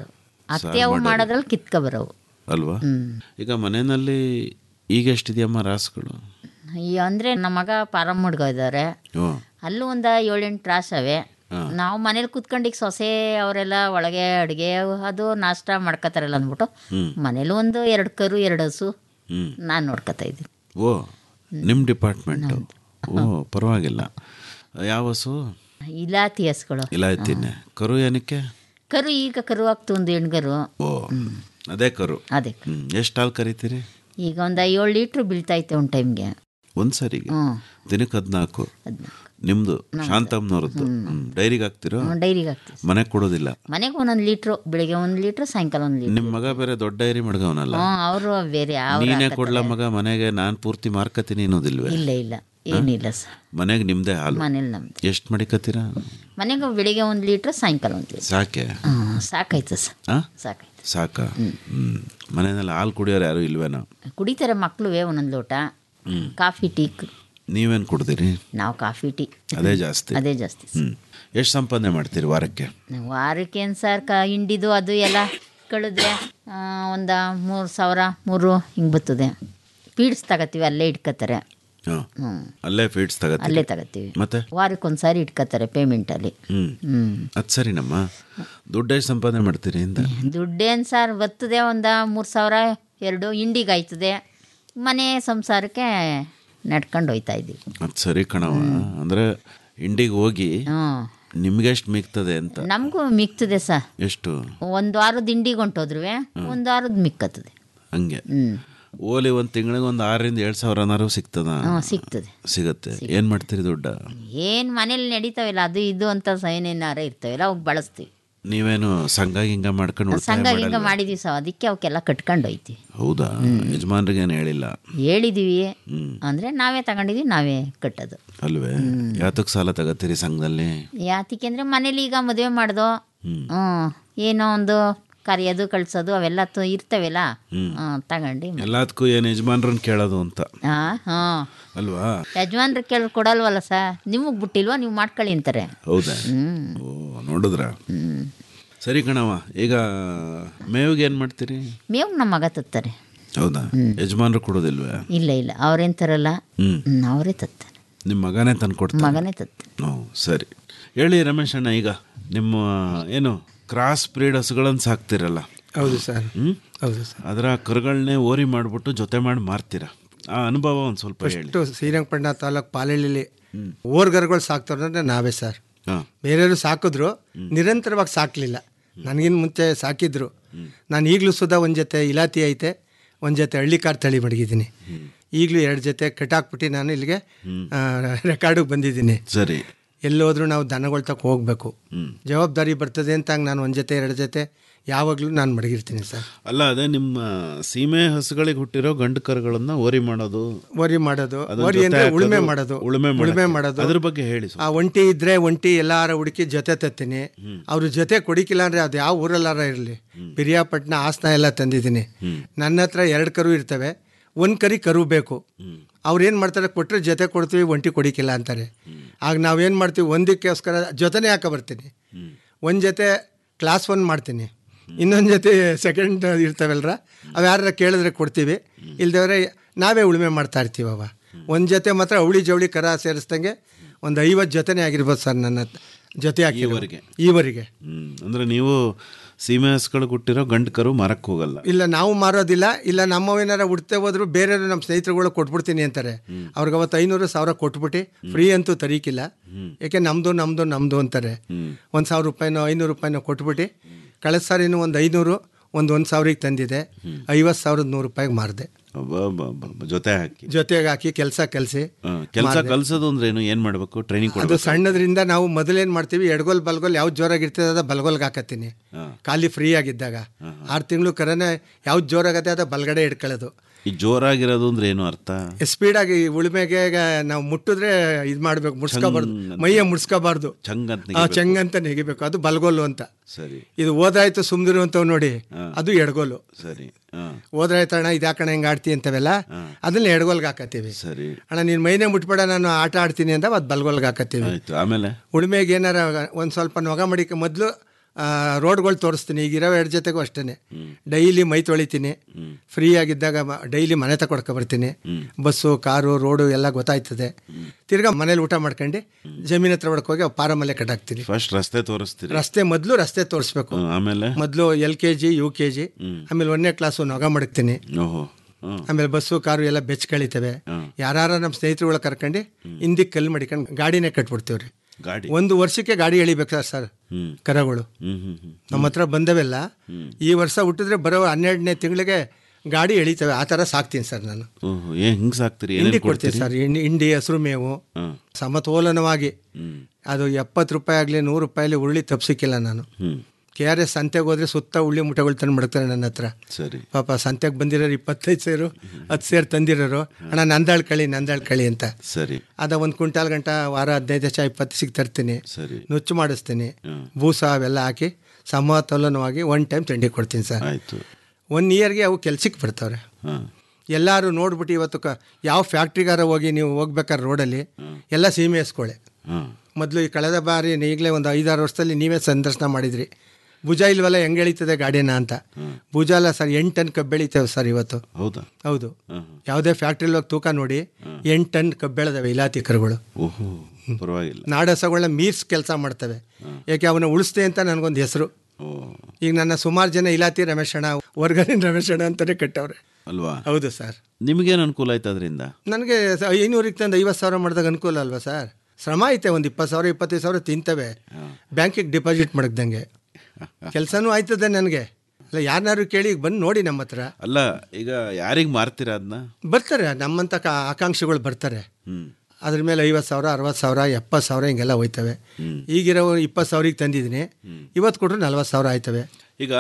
ಅತ್ತೆ ಅವು ಮಾಡೋದ್ರಲ್ಲಿ ಕಿತ್ಕೊ ಬರೋವು ಅಲ್ವಾ ಈಗ ಮನೆಯಲ್ಲಿ ಈಗ ಎಷ್ಟಿದೆಯಮ್ಮ ರಾಸುಗಳು ಈ ಅಂದರೆ ನಮ್ಮ ಮಗ ಪಾರಮ್ ಹುಡ್ಗ ಇದ್ದಾರೆ ಓ ಅಲ್ಲೂ ಒಂದು ಏಳೆಂಟು ರಾಸ್ ಅವೆ ನಾವು ಮನೇಲಿ ಕೂತ್ಕೊಂಡು ಈಗ ಸೊಸೆ ಅವರೆಲ್ಲ ಒಳಗೆ ಅಡುಗೆ ಅದು ನಾಷ್ಟ ಮಾಡ್ಕೋತಾರಲ್ಲ ಅಂದ್ಬಿಟ್ಟು ಮನೇಲಿ ಒಂದು ಎರಡು ಕರು ಎರಡು ಹಸು ಹ್ಮ್. ನಾನು ನೋಡ್ಕೊತಾ ಇದ್ದೀನಿ ಓ ನಿಮ್ಮ ಡಿಪಾರ್ಟ್ಮೆಂಟು ಓ ಪರವಾಗಿಲ್ಲ ಯಾವ ಹಸು ಇಲಾತಿ ಹಸುಗಳು ಇಲ್ಲ ಐತೀನಿ ಕರು ಏನಕ್ಕೆ ಕರು ಈಗ ಕರು ಆಗ್ತು ಒಂದು ಹೆಣ್ಗರು ಓ ಅದೇ ಕರು ಅದೇ ಎಷ್ಟು ಹಾಲು ಕರಿತೀರಿ ಈಗ ಒಂದು ಏಳು ಲೀಟ್ರ್ ಬೀಳ್ತೈತೆ ಒಂದು ಟೈಮ್ಗೆ ಒಂದು ಸರಿಗೆ ಹ್ಞೂ ದಿನಕ್ಕೆ ಹದಿನಾಲ್ಕು ನಿಮ್ಮದು ಶಾಂತಮ್ಮನವ್ರದ್ದು ಹ್ಮ್. ಡೈರಿಗೆ ಹಾಕ್ತಿರೋ ಡೈರಿಗೆ ಹಾಕ್ತೀವಿ ಮನೆಗೆ ಕೊಡೋದಿಲ್ಲ ಮನೆಗೆ ಒಂದೊಂದು ಲೀಟ್ರು ಬೆಳಿಗ್ಗೆ ಒಂದು ಲೀಟ್ರ್ ಸಾಯಂಕಾಲ ಒಂದು ಲೀಟ್ರ್ ನಿಮ್ಮ ಮಗ ಬೇರೆ ದೊಡ್ಡ ಡೈರಿ ಮಡ್ಗವನಲ್ಲ ಹ್ಞೂ ಅವರು ಬೇರೆ ಅವ್ರು ನೀನೇ ಹಾಕತ್ತಾರೆ. ಕೊಡ್ಲ ಮಗ ಮನೆಗೆ ನಾನು ಪೂರ್ತಿ ಮಾರ್ಕತೀನಿ ಅನ್ನೋದಿಲ್ವೇ ಇಲ್ಲ ಇಲ್ಲ ಏನಿಲ್ಲ ಸರ್ ಮನೆಗೆ ನಿಮ್ಮದೇ ಹಾಲು ಮನೇಲಿ ನಮ್ದು ಎಷ್ಟು ಮಡಿಕತ್ತೀರಾ ಮನೆಗೆ ಬೆಳಿಗ್ಗೆ ಒಂದು ಲೀಟ್ರ್ ಸಾಯಂಕಾಲ ಒಂದು ಲೀಟ್ರ್ ಸಾಕೆ ಹ್ಞೂ ಸಾಕಾಯ್ತು ಸರ್ ಆ? ಸಾಕಾಯ್ತು ಸಾಕ ಹ್ಮ್ ಮನೆಯಲ್ಲಿ ಹಾಲು ಕುಡಿಯೋರು ಯಾರು ಇಲ್ವೇನೋ ಕುಡಿತಾರೆ ಮಕ್ಕಳು ಒಂದೊಂದು ಲೋಟ ಹ್ಮ್ ಕಾಫಿ ಟೀ ನೀವೇನು ಕುಡ್ದಿರಿ ನಾವು ಕಾಫಿ ಟೀ ಅದೇ ಜಾಸ್ತಿ ಅದೇ ಜಾಸ್ತಿ ಹ್ಮ್ ಎಷ್ಟು ಸಂಪಾದನೆ ಮಾಡ್ತೀರಿ ವಾರಕ್ಕೆ ವಾರಕ್ಕೆ ಏನು ಸರ್ ಕ ಹಿಂಡಿದು ಅದು ಎಲ್ಲ ಕಳಿದ್ರೆ ಒಂದು ಮೂರು ಸಾವಿರ ಮೂರು ಹಿಂಗೆ ಬರ್ತದೆ ಪೀಡ್ಸ್ ತಗೋತೀವಿ ಅಲ್ಲೇ ಇಟ್ಕೋತಾರೆ ಹಾಂ ಹ್ಞೂ ಅಲ್ಲೇ ಫೀಡ್ಸ್ ತಗತ್ತೀರಿ ಅಲ್ಲೇ ತಗೋತೀವಿ ಮತ್ತೆ ವಾರಕ್ಕೆ ಒಂದು ಸಾರಿ ಇಟ್ಕೋತಾರೆ ಪೇಮೆಂಟಲ್ಲಿ ಹ್ಮ್ ಹ್ಞೂ ಅದು ಸರಿನಮ್ಮ ದುಡ್ಡು ಎಷ್ಟು ಸಂಪಾದನೆ ಮಾಡ್ತೀರಿ ಅಂತ ದುಡ್ಡೇನು ಸರ್ ಬರ್ತದೆ ಒಂದು ಮೂರು ಸಾವಿರ ಎರಡು ಹಿಂಡಿಗೆ ಆಯ್ತದೆ ಮನೆ ಸಂಸಾರಕ್ಕೆ ನಡ್ಕೊಂಡು ಹೋಯ್ತಾ ಇದ್ದೀವಿ ಅದು ಸರಿ ಕಣವ ಅಂದರೆ ಇಂಡಿಗೆ ಹೋಗಿ ಹ್ಞೂ ನಿಮ್ಗೆ ಎಷ್ಟು ಮಿಗ್ತದೆ ಅಂತ ನಮಗೂ ಮಿಕ್ತದೆ ಸರ್ ಎಷ್ಟು ಒಂದು ವಾರದ ಹಿಂಡಿಗೆ ಹೊಂಟೋದ್ರು ಒಂದು ವಾರದ ಮಿಕ್ಕತ್ತದೆ ಹಂಗೆ ಹ್ಞೂ ಓಲಿ ಒಂದು ತಿಂಗಳಿಗೆ ಒಂದು ಆರರಿಂದ ಏಳು ಸಾವಿರನಾರು ಸಿಗ್ತದ ಹ್ಞೂ ಸಿಗ್ತದೆ ಸಿಗತ್ತೆ ಏನು ಮಾಡ್ತೀರಿ ದುಡ್ಡ ಏನು ಮನೇಲಿ ನಡೀತಾವಲ್ಲ ಅದು ಇದು ಅಂತ ಏನೇನಾರ ಇರ್ತಾವಲ್ಲ ಅವಾಗ ಬಳಸ್ತೀವಿ ನೀವೇನು ಸಂಘ ಗಿಂಗ ಮಾಡ್ಕೊಂಡು ಉಳಿತಾಯ ಸಂಘ ಗಿಂಗ ಮಾಡಲ್ವಾ? ಮಾಡಿದೀವಿ ಸರ್ ಅದಕ್ಕೆ ಅವಕ್ಕೆಲ್ಲ ಕಟ್ಕೊಂಡು ಹೋಯ್ತೀವಿ ಹೌದಾ ಯಜಮಾನ್ರಿಗೇನು ಹೇಳಿಲ್ಲ ಹೇಳಿದೀವಿ ಹ್ಮ್. ಅಂದರೆ ನಾವೇ ತಗೊಂಡಿದ್ದೀವಿ ನಾವೇ ಕಟ್ಟೋದು ಅಲ್ವೇ ಯಾತಕ್ಕೆ ಸಾಲ ತಗತ್ತೀರಿ ಸಂಘದಲ್ಲಿ ಯಾತಕ್ಕೆ ಅಂದರೆ ಮನೇಲಿ ಈಗ ಮದುವೆ ಮಾಡ್ದೋ ಹ್ಮ್. ಹ್ಞೂ ಏನೋ ಒಂದು ಕರೆಯೋದು ಕಳ್ಸೋದು ಅವೆಲ್ಲ ತ- ಇರ್ತವೆಲ್ಲ ಹ್ಮ್. ಹ್ಞೂ ತಗೊಂಡು ಎಲ್ಲದಕ್ಕೂ ಏನು ಯಜಮಾನ್ರನ್ನ ಕೇಳೋದು ಅಂತ ಹಾಂ ಹಾಂ ಅಲ್ವಾ ಯಜಮಾನ್ರು ಕೇಳಿ ಕೊಡಲ್ವಲ್ಲ ಸರ್ ನಿಮಗೆ ಬಿಟ್ಟಿಲ್ವಾ ನೀವು ಮಾಡ್ಕೊಳ್ಳಿ ಅಂತಾರೆ ಹೌದಾ ಹ್ಞೂ ಓ ನೋಡಿದ್ರ ಸರಿ ಕಣವ ಈಗ ಮೇವಿಗೆ ಏನು ಮಾಡ್ತೀರಿ ಮೇವು ನಮ್ಮ ಮಗ ತತ್ತಾರೆ ಹೌದಾ ಯಜಮಾನ್ರು ಕೊಡೋದಿಲ್ವೇ ಇಲ್ಲ ಇಲ್ಲ ಅವ್ರೇನು ತರಲ್ಲ ಹ್ಮ್ ಹ್ಮ್, ಅವರೇ ತತ್ತಾರೆ ನಿಮ್ಮ ಮಗನೇ ತಂದು ಕೊಡ್ತಾನೆ ಮಗನೇ ತತ್ತ ಹ್ಞೂ ಸರಿ ಹೇಳಿ ರಮೇಶ್ ಅಣ್ಣ ಈಗ ನಿಮ್ಮ ಏನು ಕ್ರಾಸ್ ಬ್ರೀಡ್ ಹಸುಗಳನ್ನು ಸಾಕ್ತಿರಲ್ಲ ಹೌದು ಸರ್ ಹ್ಮ್ ಹೌದು ಸರ್ ಅದರ ಕರುಗಳನ್ನೇ ಓರಿ ಮಾಡಿಬಿಟ್ಟು ಜೊತೆ ಮಾಡಿ ಮಾರ್ತೀರಾ ಆ ಅನುಭವ ಒಂದು ಸ್ವಲ್ಪ ಹೇಳಿ ಫಸ್ಟು ಶ್ರೀರಂಗಪಟ್ಟಣ ತಾಲೂಕು ಪಾಲಳ್ಳಿಲಿ ಓರ್ಗರ್ಗಳು ಸಾಕ್ತಾರಂದ್ರೆ ನಾವೇ ಸರ್ ಹಾಂ ಬೇರೆಯವರು ಸಾಕಿದ್ರು ನಿರಂತರವಾಗಿ ಸಾಕಲಿಲ್ಲ ನನಗಿನ್ ಮುಂಚೆ ಸಾಕಿದ್ರು ನಾನು ಈಗಲೂ ಸುಧಾ ಒಂದು ಜೊತೆ ಇಲಾತಿ ಐತೆ ಒಂದು ಜೊತೆ ಹಳ್ಳಿಕಾರ್ ತಳಿ ಮಡಗಿದ್ದೀನಿ ಈಗಲೂ ಎರಡು ಜೊತೆ ಕಟ್ಟಾಕ್ಬಿಟ್ಟು ನಾನು ಇಲ್ಲಿಗೆ ರೆಕಾರ್ಡಿಗೆ ಬಂದಿದ್ದೀನಿ ಸರಿ ಎಲ್ಲೋದ್ರೂ ನಾವು ದನಗಳ ತಕ್ಕ ಹೋಗಬೇಕು ಜವಾಬ್ದಾರಿ ಬರ್ತದೆ ಅಂತ ಹಂಗೆ ನಾನು ಒಂದು ಜೊತೆ ಎರಡು ಜೊತೆ ಯಾವಾಗಲೂ ನಾನು ಮಡಗಿರ್ತೀನಿ ಸರ್ ಅಲ್ಲ ಅದೇ ನಿಮ್ಮ ಸೀಮೆ ಹಸುಗಳಿಗೆ ಹುಟ್ಟಿರೋ ಗಂಡು ಕರುಗಳನ್ನ ಓರಿ ಮಾಡೋದು ವರಿ ಮಾಡೋದು ಅದ್ರ ವರಿ ಜೊತೆ ಅಂದರೆ ಹಾಕೋದು, ಉಳುಮೆ ಮಾಡೋದು ಉಳುಮೆ ಉಳುಮೆ ಮಾಡಕ್ಕೆ. ಮಾಡೋದು ಅದ್ರ ಬಗ್ಗೆ ಹೇಳಿ ಸ್ವಲ್ಪ. ಆ ಒಂಟಿ ಇದ್ರೆ ಒಂಟಿ ಎಲ್ಲಾರ ಹುಡುಕಿ ಜೊತೆ ತತ್ತೀನಿ ಅವ್ರ ಜೊತೆ ಕೊಡಿಕಿಲ್ಲ ಅಂದರೆ ಅದು ಯಾವ ಊರಲ್ಲಾರ ಇರಲಿ ಪಿರಿಯಾಪಟ್ಟಣ ಹಾಸನ ಎಲ್ಲ ತಂದಿದ್ದೀನಿ ನನ್ನ ಹತ್ರ ಎರಡು ಕರು ಇರ್ತವೆ ಒಂದು ಕರಿ ಕರು ಬೇಕು ಅವ್ರು ಏನು ಮಾಡ್ತಾರೆ ಕೊಟ್ಟರೆ ಜೊತೆ ಕೊಡ್ತೀವಿ ಒಂಟಿ ಕೊಡಿಕಿಲ್ಲ ಅಂತಾರೆ ಆಗ ನಾವೇನು ಮಾಡ್ತೀವಿ ಒಂದಕ್ಕೋಸ್ಕರ ಜೊತೆನೇ ಹಾಕ ಬರ್ತೀನಿ ಒಂದು ಜೊತೆ ಕ್ಲಾಸ್ ಒನ್ ಮಾಡ್ತೀನಿ ಇನ್ನೊಂದು ಜೊತೆ ಸೆಕೆಂಡ್ ಇರ್ತವಲ್ರ ಅವು ಯಾರ ಕೇಳಿದ್ರೆ ಕೊಡ್ತೀವಿ ಇಲ್ದವ್ರೆ ನಾವೇ ಉಳುಮೆ ಮಾಡ್ತಾ ಇರ್ತೀವಿ ಅವ ಒಂದು ಜೊತೆ ಮಾತ್ರ ಅವಳಿ ಜವಳಿ ಕರ ಸೇರಿಸ್ದಂಗೆ ಒಂದು ಐವತ್ತು ಜೊತೆನೇ ಆಗಿರ್ಬೋದು ಸರ್ ನನ್ನ ಜೊತೆ ಹಾಕಿ ಈವರೆಗೆ? ಈವರೆಗೆ ಹ್ಮ್ ಅಂದ್ರೆ ನೀವು ಸೀಮೆ ಹಸುಗಳಿಗೆ ಹುಟ್ಟಿರೋ ಗಂಡು ಕರು ಮಾರಕ್ಕೆ ಹೋಗಲ್ಲ ಇಲ್ಲ ನಾವು ಮಾರೋದಿಲ್ಲ ಇಲ್ಲ ನಮ್ಮವೇನಾರ ಉಡ್ತೆ ಹೋದ್ರು ಬೇರೆ ನಮ್ಮ ಸ್ನೇಹಿತರುಗಳು ಕೊಟ್ಬಿಡ್ತೀನಿ ಅಂತಾರೆ ಅವ್ರಿಗೆ ಅವತ್ತು ಐನೂರು ಸಾವಿರ ಕೊಟ್ಬಿಟ್ಟು ಫ್ರೀ ಅಂತೂ ತರೀಕಿಲ್ಲ ಯಾಕೆ ನಮ್ಮದು ನಮ್ಮದು ನಮ್ಮದು ಅಂತಾರೆ ಒಂದು ಸಾವಿರ ರೂಪಾಯಿನೋ ಐನೂರು ರೂಪಾಯಿನೋ ಕೊಟ್ಬಿಟ್ಟು ಕಳೆದ ಸಾರಿನೂ ಒಂದು ಐನೂರು ಒಂದು ಒಂದು ಸಾವಿರಕ್ಕೆ ತಂದಿದೆ ಐವತ್ತು ಸಾವಿರದ ನೂರು ರೂಪಾಯಿಗೆ ಮಾರಿದೆ ಅಬ್ಬಬ್ಬಬ್ಬ, ಜೊತೆ ಹಾಕಿ ಜೊತೆಗೆ ಹಾಕಿ ಕೆಲಸ ಕಲಿಸಿ ಕೆಲಸ ಕಲ್ಸೋದು ಅಂದ್ರೆ ಏನು ಏನು ಮಾಡಬೇಕು ಟ್ರೈನಿಂಗ್ ಅದು ಕೊಡಬೇಕು ಸಣ್ಣದ್ರಿಂದ ನಾವು ಮೊದಲೇನು ಮಾಡ್ತೀವಿ ಎಡಗೋಲ್ ಬಲ್ಗೋಲ್ ಯಾವ್ದು ಜೋರಾಗಿರ್ತದೆ ಅದ ಬಲ್ಗೋಲ್ಗೆ ಹಾಕತ್ತೀನಿ ಖಾಲಿ ಫ್ರೀ ಆಗಿದ್ದಾಗ ಆರು ತಿಂಗಳು ಕರನೆ ಯಾವ್ದು ಜೋರಾಗತ್ತೆ ಅದ ಬಲ್ಗಡೆ ಇಟ್ಕೊಳ್ಳೋದು ಈ ಜೋರಾಗಿರೋದು ಅಂದ್ರೆ ಏನು ಅರ್ಥ ಸ್ಪೀಡಾಗಿ ಉಳುಮೆಗೆ ನಾವು ಮುಟ್ಟಿದ್ರೆ ಇದು ಮಾಡಬೇಕು ಮುಡ್ಸ್ಕೋಬಾರ್ದು ಮೈಯ ಮುಡ್ಸ್ಕೋಬಾರ್ದು ಚಂಗ್ ಅಂತ ಆ ಚೆಂಗಂತ ನೆಗಿಬೇಕು ಅದು ಬಲ್ಗೋಲು ಅಂತ ಸರಿ ಇದು ಓದಾಯ್ತು ಸುಮ್ದಿರು ಅಂತವ್ ನೋಡಿ ಅದು ಎಡಗೋಲು ಸರಿ ಹಾ ಓದ್ರಾಯ್ತು ಅಣ್ಣ ಇದು ಯಾಕಣ ಹೆಂಗೆ ಆಡ್ತಿ ಅಂತವೆಲ್ಲ ಅದನ್ನ ಎಡಗೋಲ್ಗೆ ಹಾಕತ್ತೀವಿ ಸರಿ ಅಣ್ಣ ನೀನು ಮೈನೇ ಮುಟ್ಬೇಡ ನಾನು ಆಟ ಆಡ್ತೀನಿ ಅಂತ ಅದು ಬಲ್ಗೋಲ್ಗೆ ಹಾಕತ್ತೀವಿ ಆಯ್ತು ಆಮೇಲೆ ಉಳುಮೆಗೆ ಏನಾರ ಒಂದು ಸ್ವಲ್ಪ ನೊಗ ಮಡಿಕೆ ಮೊದಲು ರೋಡ್ಗಳು ತೋರಿಸ್ತೀನಿ ಈಗ ಇರೋ ಎರಡು ಜೊತೆಗೂ ಅಷ್ಟೇ ಡೈಲಿ ಮೈ ತೊಳಿತೀನಿ ಫ್ರೀ ಆಗಿದ್ದಾಗ ಡೈಲಿ ಮನೆ ತಗೊಡ್ಕೊ ಬರ್ತೀನಿ ಬಸ್ಸು ಕಾರು ರೋಡು ಎಲ್ಲ ಗೊತ್ತಾಯ್ತದೆ ತಿರ್ಗಾ ಮನೇಲಿ ಊಟ ಮಾಡ್ಕೊಂಡು ಜಮೀನ್ ಹತ್ರ ಹೊಡ್ಕ್ ಹೋಗಿ ಪಾರಮಲ್ಲೇ ಕಟ್ಟಾಕ್ತೀನಿ ಫಸ್ಟ್ ರಸ್ತೆ ತೋರಿಸ್ತೀರಿ ರಸ್ತೆ ಮೊದಲು ರಸ್ತೆ ತೋರಿಸ್ಬೇಕು ಹ್ಮ್, ಆಮೇಲೆ ಮೊದಲು L K G U K G ಆಮೇಲೆ ಒಂದನೇ ಕ್ಲಾಸು ನೊಗ ಮಡಗ್ತೀನಿ ಓಹೋ ಹ್ಮ್. ಆಮೇಲೆ ಬಸ್ಸು ಕಾರು ಎಲ್ಲ ಬೆಚ್ಕಳಿತವೆ ಯಾರು ನಮ್ಮ ಸ್ನೇಹಿತರುಗಳ ಕರ್ಕೊಂಡು ಹಿಂದಿಗೆ ಕಲ್ಲು ಮಡಿಕೊಂಡು ಗಾಡಿನೇ ಕಟ್ಬಿಡ್ತೀವ್ರಿ ಗಾಡಿ ಒಂದು ವರ್ಷಕ್ಕೆ ಗಾಡಿ ಎಳಿಬೇಕು ಸರ್ ಹ್ಮ್ ಕರಗಳು ಹ್ಮ್ ಹ್ಮ್ ಹ್ಮ್ ನಮ್ಮ ಹತ್ರ ಬಂದವೆಲ್ಲ ಈ ವರ್ಷ ಹುಟ್ಟಿದ್ರೆ ಬರೋ ಹನ್ನೆರಡನೇ ತಿಂಗಳಿಗೆ ಗಾಡಿ ಎಳಿತವೆ ಆ ಥರ ಸಾಕ್ತೀನಿ ಸರ್ ನಾನು ಓಹೋ ಏನ್ ಹಿಂಗ್ ಸಾಕ್ತೀರಿ ಹಿಂಡಿ ಏನೇನ್ ಕೊಡ್ತೀನಿ ಕೊಡ್ತೀರಿ ಸರ್ ಹಿಂಡಿ ಹಿಂಡಿ ಹಸಿರು ಮೇವು ಹ್ಮ್. ಸಮತೋಲನವಾಗಿ ಅದು ಎಪ್ಪತ್ತು ರೂಪಾಯಿ ಆಗಲಿ ನೂರು ರೂಪಾಯಲ್ಲಿ ಉರುಳಿ ತಪ್ಸಿಕ್ಕಿಲ್ಲ ನಾನು ಹ್ಮ್ ಕೆ ಆರ್ ಎಸ್ ಸಂತೆಗೆ ಹೋದ್ರೆ ಸುತ್ತ ಉಳ್ಳಿ ಮುಟ್ಟೆಗಳು ತಂದು ಮಡ್ತಾರೆ ನನ್ನ ಹತ್ರ ಸರಿ ಪಾಪ ಸಂತೆಗೆ ಬಂದಿರೋರು ಇಪ್ಪತ್ತೈದು ಸೇರು ಹತ್ತು ಸೇರು ತಂದಿರೋರು ಅಣ್ಣ ನಂದಾಳ್ ಕಳಿ ನಂದಾಳ್ ಕಳಿ ಅಂತ ಸರಿ ಅದ ಒಂದು ಕ್ವಿಂಟಾಲ್ ಗಂಟ ವಾರ ಹದಿನೈದು ದಶ ಇಪ್ಪತ್ತು ಸಿಗ್ ತರ್ತೀನಿ ಸರಿ ನುಚ್ಚು ಮಾಡಿಸ್ತೀನಿ ಹ್ಮ್. ಬೂಸ ಅವೆಲ್ಲ ಹಾಕಿ ಸಮತೋಲನವಾಗಿ ಒನ್ ಟೈಮ್ ತಿಂಡಿ ಕೊಡ್ತೀನಿ ಸರ್ ಆಯ್ತು ಒನ್ ಇಯರ್ಗೆ ಅವು ಕೆಲ್ಸಕ್ಕೆ ಬರ್ತಾವ್ರೆ ಹಾ ಎಲ್ಲರೂ ನೋಡ್ಬಿಟ್ಟು ಇವತ್ತು ಕ ಯಾವ ಫ್ಯಾಕ್ಟ್ರಿಗಾರ ಹೋಗಿ ನೀವು ಹೋಗ್ಬೇಕಾದ್ರೆ ರೋಡಲ್ಲಿ ಎಲ್ಲ ಸೀಮೆ ಎಸ್ಕೊಳ್ಳೆ ಹಾ ಮೊದಲು ಈ ಕಳೆದ ಬಾರಿ ಈಗಲೇ ಒಂದು ಐದಾರು ವರ್ಷದಲ್ಲಿ ನೀವೇ ಸಂದರ್ಶನ ಮಾಡಿದ್ರಿ ಭುಜ ಇಲ್ವಲ್ಲ ಹೆಂಗೆ ಎಳಿತದೆ ಗಾಡಿನ ಅಂತ ಭುಜ ಅಲ್ಲ ಸರ್ ಎಂಟು ಟನ್ ಕಬ್ಬು ಬೆಳಿತೇವೆ ಸರ್ ಇವತ್ತು ಹೌದಾ ಹೌದು ಹ್ಮ್. ಯಾವುದೇ ಫ್ಯಾಕ್ಟ್ರಿಲಿ ಹೋಗಿ ತೂಕ ನೋಡಿ ಎಂಟು ಟನ್ ಕಬ್ಬು ಬೆಳೆದವೆ ಇಲಾತಿ ಕರುಗಳು ಓಹೋ ಪರವಾಗಿಲ್ಲ ನಾಡಸಗಳನ್ನ ಮೀರ್ಸ್ ಕೆಲಸ ಮಾಡ್ತವೆ ಯಾಕೆ ಅವನ್ನ ಉಳಿಸ್ತೆ ಅಂತ ನನಗೊಂದು ಹೆಸರು ಓ ಈಗ ನನ್ನ ಸುಮಾರು ಜನ ಇಲಾತಿ ರಮೇಶಣ್ಣ ವರ್ಗನಿನ ರಮೇಶಣ್ಣ ಅಂತಲೇ ಕಟ್ಟವ್ರೆ ಅಲ್ವಾ ಹೌದು ಸರ್ ನಿಮ್ಗೇನು ಅನುಕೂಲ ಆಯ್ತು ಅದರಿಂದ ನನಗೆ ಐನೂರಿಗೆ ತಂದು ಐವತ್ತು ಸಾವಿರ ಮಾಡಿದಾಗ ಅನುಕೂಲ ಅಲ್ವಾ ಸರ್ ಶ್ರಮ ಐತೆ ಒಂದು ಇಪ್ಪತ್ತು ಸಾವಿರ ಇಪ್ಪತ್ತೈದು ಸಾವಿರ ತಿಂತವೆ ಬ್ಯಾಂಕಿಗೆ ಡಿಪಾಸಿಟ್ ಮಾಡಕ್ದಂಗೆ ಕೆಲಸನೂ ಆಯ್ತದೆ ನನಗೆ ಅಲ್ಲ ಯಾರನ್ನಾರು ಕೇಳಿ ಈಗ ಬಂದು ನೋಡಿ ನಮ್ಮ ಹತ್ರ ಅಲ್ಲ ಈಗ ಯಾರಿಗೆ ಮಾರ್ತೀರಾ ಅದನ್ನ ಬರ್ತಾರೆ ನಮ್ಮಂಥ ಕ ಆಕಾಂಕ್ಷಿಗಳು ಬರ್ತಾರೆ ಹ್ಮ್ ಅದ್ರ ಮೇಲೆ ಐವತ್ತು ಸಾವಿರ ಅರವತ್ತು ಸಾವಿರ ಎಪ್ಪತ್ತು ಸಾವಿರ ಹಿಂಗೆಲ್ಲ ಹೋಯ್ತವೆ ಈಗಿರೋ ಇಪ್ಪತ್ತು ಸಾವಿರಕ್ಕೆ ತಂದಿದ್ದೀನಿ ಇವತ್ತು ಕೊಟ್ಟರು ನಲ್ವತ್ತು ಸಾವಿರ ಆಯ್ತವೆ ಈಗ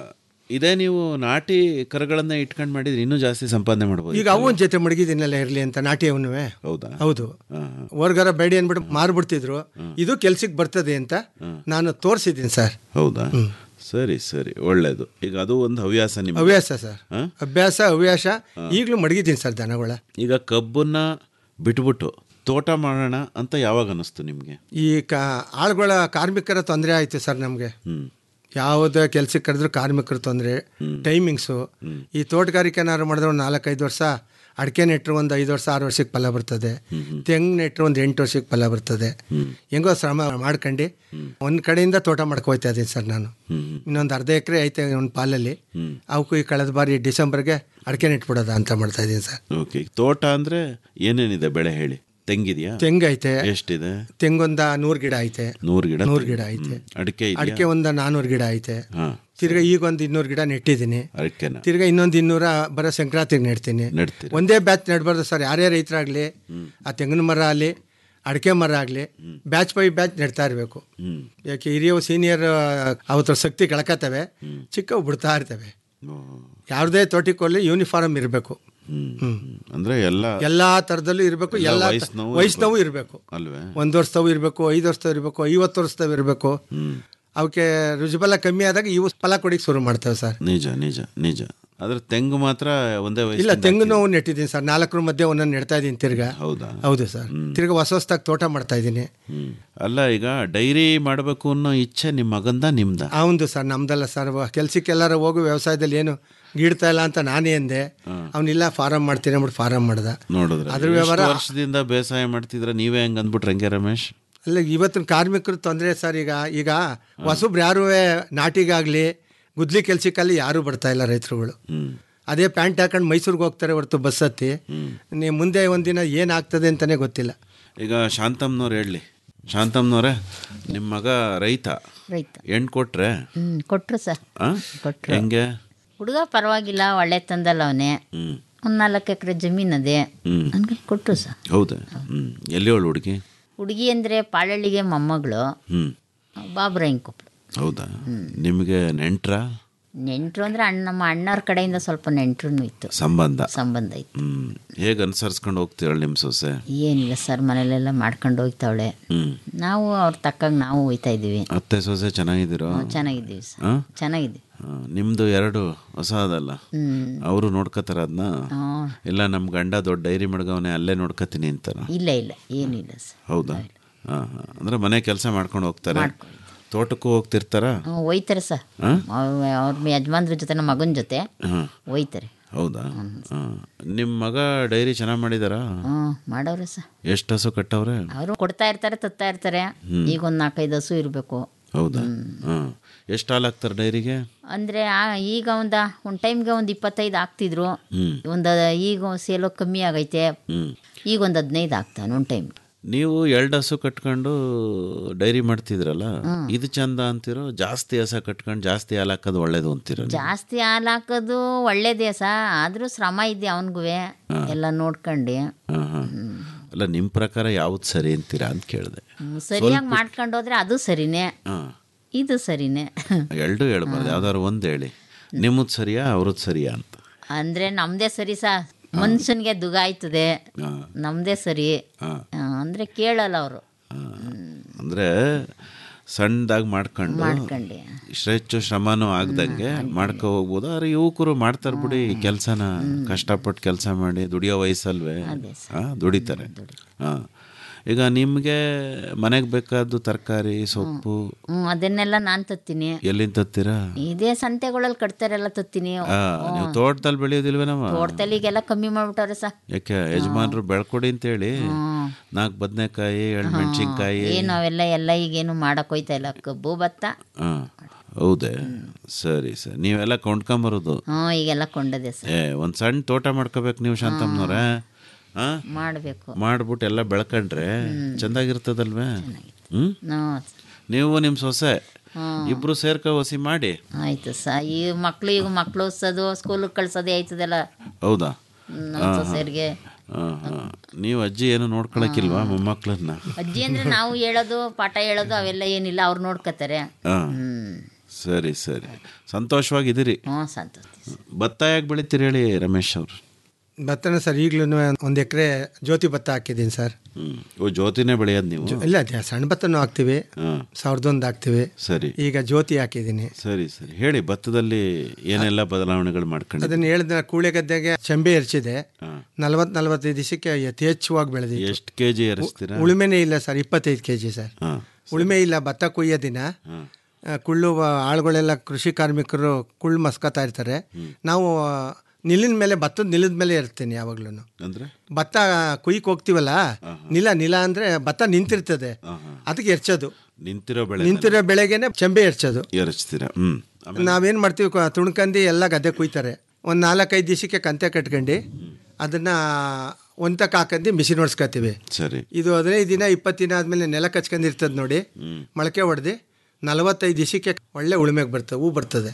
ಇದೇ ನೀವು ನಾಟಿ ಕರುಗಳನ್ನ ಇಟ್ಕೊಂಡು ಮಾಡಿದ್ರೆ ಇನ್ನೂ ಜಾಸ್ತಿ ಸಂಪಾದನೆ ಮಾಡ್ಬೋದು ಈಗ ಅವು ಒಂದು ಜೊತೆ ಮಡಗಿದ್ದೀನಲ್ಲ ಇರಲಿ ಅಂತ ನಾಟಿ ಅವನು ಹೌದಾ ಹೌದು ಹೊರ್ಗಾರ ಬೇಡಿ ಅಂದ್ಬಿಟ್ಟು ಮಾರ್ಬಿಡ್ತಿದ್ರು ಇದು ಕೆಲ್ಸಕ್ಕೆ ಬರ್ತದೆ ಅಂತ ನಾನು ತೋರಿಸಿದ್ದೀನಿ ಸರ್ ಹೌದಾ ಸರಿ ಸರಿ ಒಳ್ಳೇದು ಈಗ ಅದು ಒಂದು ಹವ್ಯಾಸ ನಿಮ್ಗೆ ಹವ್ಯಾಸ ಸರ್ ಹಾ? ಅಭ್ಯಾಸ ಹವ್ಯಾಸ ಈಗಲೂ ಮಡಗಿದ್ದೀನಿ ಸರ್ ದನಗಳ ಈಗ ಕಬ್ಬನ್ನ ಬಿಟ್ಬಿಟ್ಟು ತೋಟ ಮಾಡೋಣ ಅಂತ ಯಾವಾಗ ಅನ್ನಿಸ್ತು ನಿಮಗೆ ಈ ಕಾ ಆಳುಗಳ ಕಾರ್ಮಿಕರ ತೊಂದರೆ ಆಯಿತು ಸರ್ ನಮಗೆ ಹ್ಮ್ ಯಾವುದೇ ಕೆಲ್ಸಕ್ಕೆ ಕರೆದ್ರು ಕಾರ್ಮಿಕರ ತೊಂದರೆ ಟೈಮಿಂಗ್ಸು ಈ ತೋಟಗಾರಿಕೆನಾದ್ರು ಮಾಡಿದ್ರೆ ಒಂದು ನಾಲ್ಕೈದು ವರ್ಷ ಅಡಿಕೆ ನೆಟ್ಟರು ಒಂದು ಐದು ವರ್ಷ ಆರು ವರ್ಷಕ್ಕೆ ಫಲ ಬರ್ತದೆ ತೆಂಗು ನೆಟ್ಟರು ಒಂದು ಎಂಟು ವರ್ಷಕ್ಕೆ ಫಲ ಬರ್ತದೆ ಹೆಂಗೋ ಶ್ರಮ ಮಾಡ್ಕೊಂಡು ಒಂದು ಕಡೆಯಿಂದ ತೋಟ ಮಾಡ್ಕೋಯ್ತಾ ಇದ್ದೀನಿ ಸರ್ ನಾನು ಇನ್ನೊಂದು ಅರ್ಧ ಎಕರೆ ಐತೆ ಒಂದು ಪಾಲಲ್ಲಿ ಅವಕ್ಕೂ ಈ ಕಳೆದ ಬಾರಿ ಡಿಸೆಂಬರ್ಗೆ ಅಡಿಕೆ ನೆಟ್ಬಿಡೋದ ಅಂತ ಮಾಡ್ತಾ ಇದ್ದೀನಿ ಸರ್ ಓಕೆ ತೋಟ ಅಂದ್ರೆ ಏನೇನಿದೆ ಬೆಳೆ ಹೇಳಿ ತೆಂಗಿದೆಯಾ ತೆಂಗು ಐತೆ ಎಷ್ಟಿದೆ ತೆಂಗೊಂದ ನೂರು ಗಿಡ ಐತೆ ನೂರು ಗಿಡ ನೂರು ಗಿಡ ಐತೆ ಅಡಿಕೆ ಇದೆಯಾ ಅಡಿಕೆ ಒಂದು ನಾನ್ನೂರು ಗಿಡ ಐತೆ ಹಾ ತಿರ್ಗಾ ಈಗ ಒಂದು ಇನ್ನೂರು ಗಿಡ ನೆಟ್ಟಿದ್ದೀನಿ ಅಡಿಕೆನ ತಿರ್ಗಾ ಇನ್ನೊಂದು ಇನ್ನೂರ ಬರೋ ಸಂಕ್ರಾಂತಿಗೆ ನೆಡ್ತೀನಿ ನೆಡ್ತೀರಿ ಒಂದೇ ಬ್ಯಾಚ್ ನೆಡ್ಬಾರ್ದು ಸರ್ ಯಾರೇ ರೈತರಾಗಲಿ ಆ ತೆಂಗಿನ ಮರ ಆಗಲಿ ಅಡಿಕೆ ಮರ ಆಗಲಿ ಬ್ಯಾಚ್ ಬೈ ಬ್ಯಾಚ್ ನೆಡ್ತಾ ಇರಬೇಕು ಹ್ಮ್ ಯಾಕೆ ಹಿರಿಯವು ಸೀನಿಯರ್ ಅವತ್ರ ಶಕ್ತಿ ಕಳ್ಕತ್ತವೆ ಚಿಕ್ಕವು ಬಿಡ್ತಾ ಇರ್ತವೆ ಓ. ಯಾವುದೇ ತೋಟಿಕೊಳ್ಳಿ ಯೂನಿಫಾರ್ಮ್ ಇರಬೇಕು ಹ್ಮ್ ಅಂದ್ರೆ ಎಲ್ಲ ಎಲ್ಲಾ ಥರದಲ್ಲೂ ಇರಬೇಕು ಎಲ್ಲ ಎಲ್ಲ ವಯಸ್ಸಿನವು ವಯಸ್ಸಿನವು ಇರಬೇಕು ಅಲ್ವೇ ಒಂದು ವರ್ಷದವು ಇರಬೇಕು ಐದು ವರ್ಷದವು ಇರಬೇಕು ಐವತ್ತು ವರ್ಷದವು ಇರಬೇಕು ಹ್ಮ್ ಅವಕ್ಕೆ ರುಜುಬಲ ಕಮ್ಮಿ ಆದಾಗ ಇವು ಫಲ ಕೊಡಿಗೆ ಶುರು ಮಾಡ್ತೇವೆ ಸರ್ ನಿಜ ನಿಜ ನಿಜ ಆದ್ರೆ ತೆಂಗು ಮಾತ್ರ ಒಂದೇ ಇಲ್ಲ ವಯಸ್ಸಿಂದ ತೆಂಗು ನೋವು ನೆಟ್ಟಿದ್ದೀನಿ ಸರ್ ನಾಲ್ಕರ ಮಧ್ಯೆ ಒಂದೊಂದು ನೆಡ್ತಾ ಇದ್ದೀನಿ ತಿರ್ಗಾ ಹೌದಾ ಹೌದು ಸರ್ ತಿರ್ಗಾ ಹೊಸ ಹೊಸದಾಗಿ ತೋಟ ಮಾಡ್ತಾ ಇದ್ದೀನಿ ಹ್ಮ್ ಅಲ್ಲ ಈಗ ಡೈರಿ ಮಾಡಬೇಕು ಅನ್ನೋ ಇಚ್ಛೆ ನಿಮ್ಮ ಮಗಂದ ನಿಮ್ದ ಹೌದು ಸರ್ ನಮ್ದಲ್ಲ ಸರ್ ಕೆಲ್ಸಕ್ಕೆಲ್ಲಾರ ಹೋಗು ವ್ಯವಸಾಯದಲ್ಲಿ ಏನು ಗೀಡ್ತಾ ಇಲ್ಲ ಅಂತ ನಾನೇ ಅಂದೆ ಅವನಿಲ್ಲ ಫಾರಂ ಮಾಡ್ತೀನಿ ಅಂದ್ಬಿಟ್ಟು ಫಾರಂ ಮಾಡ್ದ ನೋಡಿದ್ರೆ ಅದ್ರ ವ್ಯವಹಾರ ಎಷ್ಟು ವರ್ಷದಿಂದ ಬೇಸಾಯ ಮಾಡ್ತಿದ್ರ ನೀವೇ ಹೆಂಗ್ ಅಂದ್ಬಿಟ್ರೆ ಹೆಂಗೆ ರಮೇಶ್ ಅಲ್ಲ ಇವತ್ತಿನ ಕಾರ್ಮಿಕರು ತೊಂದರೆ ಸರ್ ಈಗ ಈಗ ಹೊಸಬ್ರು ಯಾರೂ ನಾಟಿಗಾಗಲಿ ಗುದ್ಲಿ ಕೆಲ್ಸಕ್ಕಲ್ಲಿ ಯಾರೂ ಬರ್ತಾ ಇಲ್ಲ ರೈತರುಗಳು ಹ್ಮ್ ಅದೇ ಪ್ಯಾಂಟ್ ಹಾಕೊಂಡು ಮೈಸೂರಿಗೆ ಹೋಗ್ತಾರೆ ಹೊರತು ಬಸ್ ಹತ್ತಿ ನೀವು ಮುಂದೆ ಒಂದಿನ ಏನಾಗ್ತದೆ ಅಂತಲೇ ಗೊತ್ತಿಲ್ಲ ಈಗ ಶಾಂತಮ್ನವ್ರು ಹೇಳಿ ಶಾಂತಮ್ನವ್ರೆ ನಿಮ್ಮ ಮಗ ರೈತ ರೈತ ಹೆಣ್ಣು ಕೊಟ್ರೆ ಹ್ಞೂ ಕೊಟ್ಟರು ಸರ್ ಆ? ಕೊಟ್ರು. ಹೆಂಗೆ ಹುಡುಗ ಪರವಾಗಿಲ್ಲ ಒಳ್ಳೆ ತಂದಲ್ಲ ಅವನೇ ಹ್ಮ್ ಒಂದು ನಾಲ್ಕು ಎಕರೆ ಜಮೀನು ಅದೇ ಹ್ಮ್ ಹಂಗೆ ಕೊಟ್ಟರು ಸರ್ ಹೌದಾ ಹ್ಮ್ ಎಲ್ಲಿ ಅವಳು ಹುಡುಗಿ ಹುಡುಗಿ ಅಂದರೆ ಪಾಳಳ್ಳಿಗೆ ಮೊಮ್ಮಗಳು ಹ್ಮ್ ಬಾಬ್ರಾಯಂಕೊಪ್ಳು ಹೌದಾ ನಿಮಗೆ ನೆಂಟ್ರ ನೆಂಟರು ಅಂದರೆ ಅಣ್ಣ ನಮ್ಮ ಅಣ್ಣವ್ರ ಕಡೆಯಿಂದ ಸ್ವಲ್ಪ ನೆಂಟ್ರು ಇತ್ತು ಸಂಬಂಧ ಸಂಬಂಧ ಇತ್ತು ಹ್ಮ್ ಹೇಗೆ ಅನುಸರಿಸ್ಕೊಂಡು ಹೋಗ್ತೀರಲ್ಲ ನಿಮ್ಮ ಸೊಸೆ ಏನಿಲ್ಲ ಸರ್ ಮನೇಲೆಲ್ಲ ಮಾಡ್ಕೊಂಡು ಹೋಗ್ತಾವಳೆ ಹ್ಮ್ ನಾವು ಅವ್ರ ತಕ್ಕಂಗೆ ನಾವು ಹೋಯ್ತಾ ಇದ್ದೀವಿ ಅತ್ತೆ ಸೊಸೆ ಚೆನ್ನಾಗಿದ್ದೀರೋ ಚೆನ್ನಾಗಿದ್ದೀವಿ ಸರ್ ಆ? ಚೆನ್ನಾಗಿದ್ದೀವಿ ಆ, ನಿಮ್ದು ಎರಡು ಹೊಸ ಅದಲ್ಲ ಹ್ಮ್. ಅವರು ನೋಡ್ಕೋತಾರ ಅದನ್ನ ಹ್ಮ್. ಇಲ್ಲ ನಮ್ಮ ಗಂಡ ದೊಡ್ಡ ಡೈರಿ ಮಡ್ಗವನೆ ಅಲ್ಲೇ ನೋಡ್ಕೋತೀನಿ ಅಂತಾರ ಇಲ್ಲ ಇಲ್ಲ ಏನಿಲ್ಲ ಸರ್ ಹೌದಾ ಹಾಂ ಹಾಂ ಅಂದರೆ ಮನೆ ಕೆಲಸ ಮಾಡ್ಕೊಂಡು ಹೋಗ್ತಾರೆ ತೋಟಕ್ಕೂ ಹೋಗ್ತಿರ್ತಾರಾ ಹ್ಮ್, ಒಯ್ತಾರೆ ಸರ್ ಹಾ? ಅವ್ರ ಯಜಮಾನ್ರ ಜೊತೆ ನಮ್ಮ ಮಗನ ಜೊತೆ ಹಾಂ ಒಯ್ತಾರೆ ಹೌದಾ ಹಾಂ ನಿಮ್ಮ ಮಗ ಡೈರಿ ಚೆನ್ನಾಗಿ ಮಾಡಿದಾರಾ ಹ್ಞೂ ಮಾಡವ್ರೆ ಸರ್ ಎಷ್ಟು ಹಸು ಕಟ್ಟವ್ರೆ ಅವರು ಕೊಡ್ತಾ ಇರ್ತಾರೆ ತತ್ತಾ ಇರ್ತಾರೆ ಹ್ಮ್. ಈಗ ಒಂದು ನಾಲ್ಕೈದು ಹಸು ಇರಬೇಕು ಹೌದಾ ಹಾಂ ಎಷ್ಟು ಹಾಲು ಹಾಕ್ತಾರೆ ಡೈರಿಗೆ ಅಂದರೆ ಈಗ ಒಂದು ಒಂದು ಟೈಮ್ಗೆ ಒಂದು ಇಪ್ಪತ್ತೈದು ಹಾಕ್ತಿದ್ರು ಹ್ಞೂ ಒಂದು ಈಗ ಸೇಲೋ ಕಮ್ಮಿ ಆಗೈತೆ ಹ್ಞೂ ಈಗ ಒಂದು ಹದಿನೈದು ಹಾಕ್ತಾನೆ ಒಂದು ಟೈಮ್ ನೀವು ಎರಡು ಹಸು ಕಟ್ಕೊಂಡು ಡೈರಿ ಮಾಡ್ತಿದ್ರಲ್ಲ ಇದು ಚಂದ ಅಂತಿರೋ ಜಾಸ್ತಿ ಹಸ ಕಟ್ಕೊಂಡು ಜಾಸ್ತಿ ಹಾಲು ಹಾಕೋದು ಒಳ್ಳೇದು ಅಂತೀರ ನೀವು? ಜಾಸ್ತಿ ಹಾಲು ಹಾಕೋದು ಒಳ್ಳೇದೇ ಸಾ ಆದರೂ ಶ್ರಮ ಇದೆ ಅವನಿಗೂ ಎಲ್ಲ ನೋಡ್ಕೊಂಡು ಹಾಂ ಹಾಂ ಅಲ್ಲ ನಿಮ್ಮ ಪ್ರಕಾರ ಯಾವ್ದು ಸರಿ ಅಂತೀರಾ ಅಂತ ಕೇಳಿದೆ ಹ್ಮ್, ಸರಿಯಾಗಿ ಮಾಡ್ಕೊಂಡು ಹೋದ್ರೆ ಅದು ಸರಿನೇ ಹಾಂ ಇದು ಸರಿನೇ ಎರಡು ಹೇಳ್ಬಾರ್ದು ಯಾವ್ದಾದ್ರು ಒಂದು ಹೇಳಿ ನಿಮ್ಮದು ಸರಿಯಾ ಅವ್ರದ್ದು ಸರಿಯಾ ಅಂತ ಅಂದರೆ ನಮ್ಮದೇ ಸರಿ ಸಾ ಮನುಷ್ಯನಿಗೆ ದುಗ ಆಯ್ತದೆ ಹಾಂ ನಮ್ಮದೇ ಸರಿ ಹಾಂ ಅಂದರೆ ಕೇಳಲ್ಲ ಅವರು ಅಂದರೆ ಸಣ್ಣದಾಗಿ ಮಾಡ್ಕೊಂಡು ಮಾಡ್ಕೊಂಡು ಹೆಚ್ಚು ಶ್ರಮನೂ ಆಗ್ದಂಗೆ ಮಾಡ್ಕೊ ಹೋಗ್ಬೋದು ಆದ್ರೆ ಯುವಕರು ಮಾಡ್ತಾರೆ ಬಿಡಿ ಈ ಕೆಲಸನ ಕಷ್ಟಪಟ್ಟು ಕೆಲಸ ಮಾಡಿ ದುಡಿಯೋ ವಯಸ್ಸಲ್ವೇ ಹಾಂ ದುಡಿತಾರೆ ಹಾಂ ಈಗ ನಿಮಗೆ ಮನೆಗೆ ಬೇಕಾದ್ದು ತರಕಾರಿ ಸೊಪ್ಪು ಹ್ಞೂ ಅದನ್ನೆಲ್ಲ ನಾನು ತತ್ತೀನಿ ಎಲ್ಲಿಂದ ತತ್ತೀರಾ ಇದೇ ಸಂತೆಗಳಲ್ಲಿ ಕಟ್ತಾರೆಲ್ಲ ತತ್ತೀನಿ ಆ, ನೀವು ತೋಟದಲ್ಲಿ ಬೆಳೆಯೋದಿಲ್ವೇನಮ್ಮ ತೋಟದಲ್ಲಿ ಈಗೆಲ್ಲ ಕಮ್ಮಿ ಮಾಡ್ಬಿಟ್ಟವ್ರೆ ಸಾ ಯಾಕೆ ಯಜಮಾನ್ರು ಬೆಳ್ಕೊಡಿ ಅಂತೇಳಿ ನಾಲ್ಕು ಬದನೆಕಾಯಿ ಎರಡು ಮೆಣಸಿನ್ಕಾಯಿ ಏನು ಅವೆಲ್ಲ ಎಲ್ಲ ಈಗೇನು ಮಾಡಕ್ ಹೋಯ್ತಾ ಇಲ್ಲ ಕಬ್ಬು ಭತ್ತ ಹಾಂ ಹೌದೇ ಸರಿ ಸರಿ ನೀವೆಲ್ಲ ಕೊಂಡ್ಕೊಂಬರೋದು ಹ್ಞೂ ಈಗೆಲ್ಲ ಕೊಂಡದೆ ಸರ್ ಏ ಒಂದು ಸಣ್ಣ ತೋಟ ಮಾಡ್ಕೋಬೇಕು ನೀವು ಶಾಂತಮ್ಮನವ್ರೆ ಹಾಂ ಮಾಡಬೇಕು ಮಾಡ್ಬಿಟ್ಟು ಎಲ್ಲ ಬೆಳ್ಕೊಂಡ್ರೆ ಚೆಂದಾಗಿರ್ತದಲ್ವೇ ಹ್ಞೂ ನಾವು ನೀವು ನಿಮ್ಮ ಸೊಸೆ ಹ್ಮ್. ಇಬ್ರು ಸೇರ್ಕೊ ಹೊಸಿ ಮಾಡಿ ಆಯ್ತು ಸ ಈ ಮಕ್ಳು ಈಗ ಮಕ್ಳು ಓದಿಸೋದು ಸ್ಕೂಲಿಗೆ ಕಳ್ಸೋದೇ ಆಯ್ತದಲ್ಲ ಹೌದಾ ನಮ್ಮ ಹಾಂ ಸೊಸೆಯರಿಗೆ ಹಾಂ ಹಾಂ ನೀವು ಅಜ್ಜಿ ಏನು ನೋಡ್ಕೊಳಕ್ಕಿಲ್ವಾ ಮೊಮ್ಮಕ್ಳನ್ನ ಅಜ್ಜಿ ಅಂದ್ರೆ ನಾವು ಹೇಳೋದು ಪಾಠ ಹೇಳೋದು ಅವೆಲ್ಲ ಏನಿಲ್ಲ ಅವ್ರು ನೋಡ್ಕೋತಾರೆ ಹಾಂ ಹ್ಮ್ ಸರಿ ಸರಿ ಸಂತೋಷವಾಗಿದ್ದೀರಿ ಹ್ಞೂ ಸಂತೋಷ ಭತ್ತ ಯಾಕೆ ಬೆಳಿತೀರಿ ಹೇಳಿ ರಮೇಶ್ ಅವರು ಭತ್ತನ ಸರ್ ಈಗಲೂ ಒಂದು ಎಕರೆ ಜ್ಯೋತಿ ಭತ್ತ ಹಾಕಿದ್ದೀನಿ ಸರ್ ಹ್ಞೂ ಓ ಜ್ಯೋತಿನೇ ಬೆಳೆಯೋದು ನೀವು ಜೊ- ಇಲ್ಲ ಅದೇ ಸಣ್ಣ ಭತ್ತನೂ ಹಾಕ್ತೀವಿ ಹಾಂ ಸಾವಿರದ ಒಂದು ಹಾಕ್ತೀವಿ ಸರಿ ಈಗ ಜ್ಯೋತಿ ಹಾಕಿದ್ದೀನಿ ಸರಿ ಸರಿ ಹೇಳಿ ಭತ್ತದಲ್ಲಿ ಏನೆಲ್ಲ ಬದಲಾವಣೆಗಳು ಮಾಡ್ಕೊಂಡು ಅದನ್ನ ಹೇಳಿದ ಕೂಳೆ ಗದ್ದೆಗೆ ಚೆಂಬೆ ಎರಚಿದೆ ನಲ್ವತ್ತು ನಲ್ವತ್ತೈದು ದಿವಸಕ್ಕೆ ಯಥೇಚ್ಛವಾಗಿ ಬೆಳೆದಿತ್ತು ಎಷ್ಟು ಕೆ ಜಿ ಏರಿಸ್ತೀರಾ ಉಳುಮೆನೇ ಇಲ್ಲ ಸರ್ ಇಪ್ಪತ್ತೈದು ಕೆ ಜಿ ಸರ್ ಹಾಂ ಉಳುಮೆ ಇಲ್ಲ ಭತ್ತ ಕೊಯ್ಯೋ ದಿನ ಆ, ಕುಳ್ಳು ಆ, ಆಳುಗಳೆಲ್ಲ ಕೃಷಿ ಕಾರ್ಮಿಕರು ಕುಳ್ಳು ಮಸ್ಕೊತಾ ಇರ್ತಾರೆ ನಾವು ಆ, ನಿಲ್ಲಿನ ಮೇಲೆ ಭತ್ತದ ನಿಲ್ಲದ ಮೇಲೆ ಇರ್ತೀನಿ ಯಾವಾಗ್ಲೂ ಅಂದರೆ ಭತ್ತ ಕುಯ್ಯಕ್ಕೆ ಹೋಗ್ತೀವಲ್ಲ ನಿಲ ನಿಲ ಅಂದ್ರೆ ಭತ್ತ ನಿಂತಿರ್ತದೆ ಅದಕ್ಕೆ ಎರ್ಚೋದು ನಿಂತಿರೋ ಬೆಳೆ ನಿಂತಿರೋ ಬೆಳೆಗೆನೆ ಚೆಂಬೆ ಎರ್ಚೋದು ಏರಿಸ್ತೀರಾ ಹ್ಞೂ ನಾವೇನು ಮಾಡ್ತೀವಿ ಕ- ತುಣ್ಕಂದು ಎಲ್ಲ ಗದ್ದೆ ಕುಯ್ತಾರೆ ಒಂದು ನಾಲ್ಕೈದು ದಿವಸಕ್ಕೆ ಕಂತೆ ಕಟ್ಕೊಂಡು ಅದನ್ನ ಒಂತಕ್ಕೆ ಹಾಕಂದು ಮಿಷಿನ್ ಹೊಡ್ಸ್ಕೊತೀವಿ ಸರಿ ಇದು ಹದಿನೈದು ದಿನ ಇಪ್ಪತ್ತು ದಿನ ಆದಮೇಲೆ ನೆಲ ಕಚ್ಕೊಂಡಿರ್ತದೆ ನೋಡಿ ಮೊಳಕೆ ಹೊಡೆದು ನಲವತ್ತೈದು ದಿವಸಕ್ಕೆ ಒಳ್ಳೆ ಉಳುಮೆಗೆ ಬರ್ತದೆ ಹೂ ಬರ್ತದೆ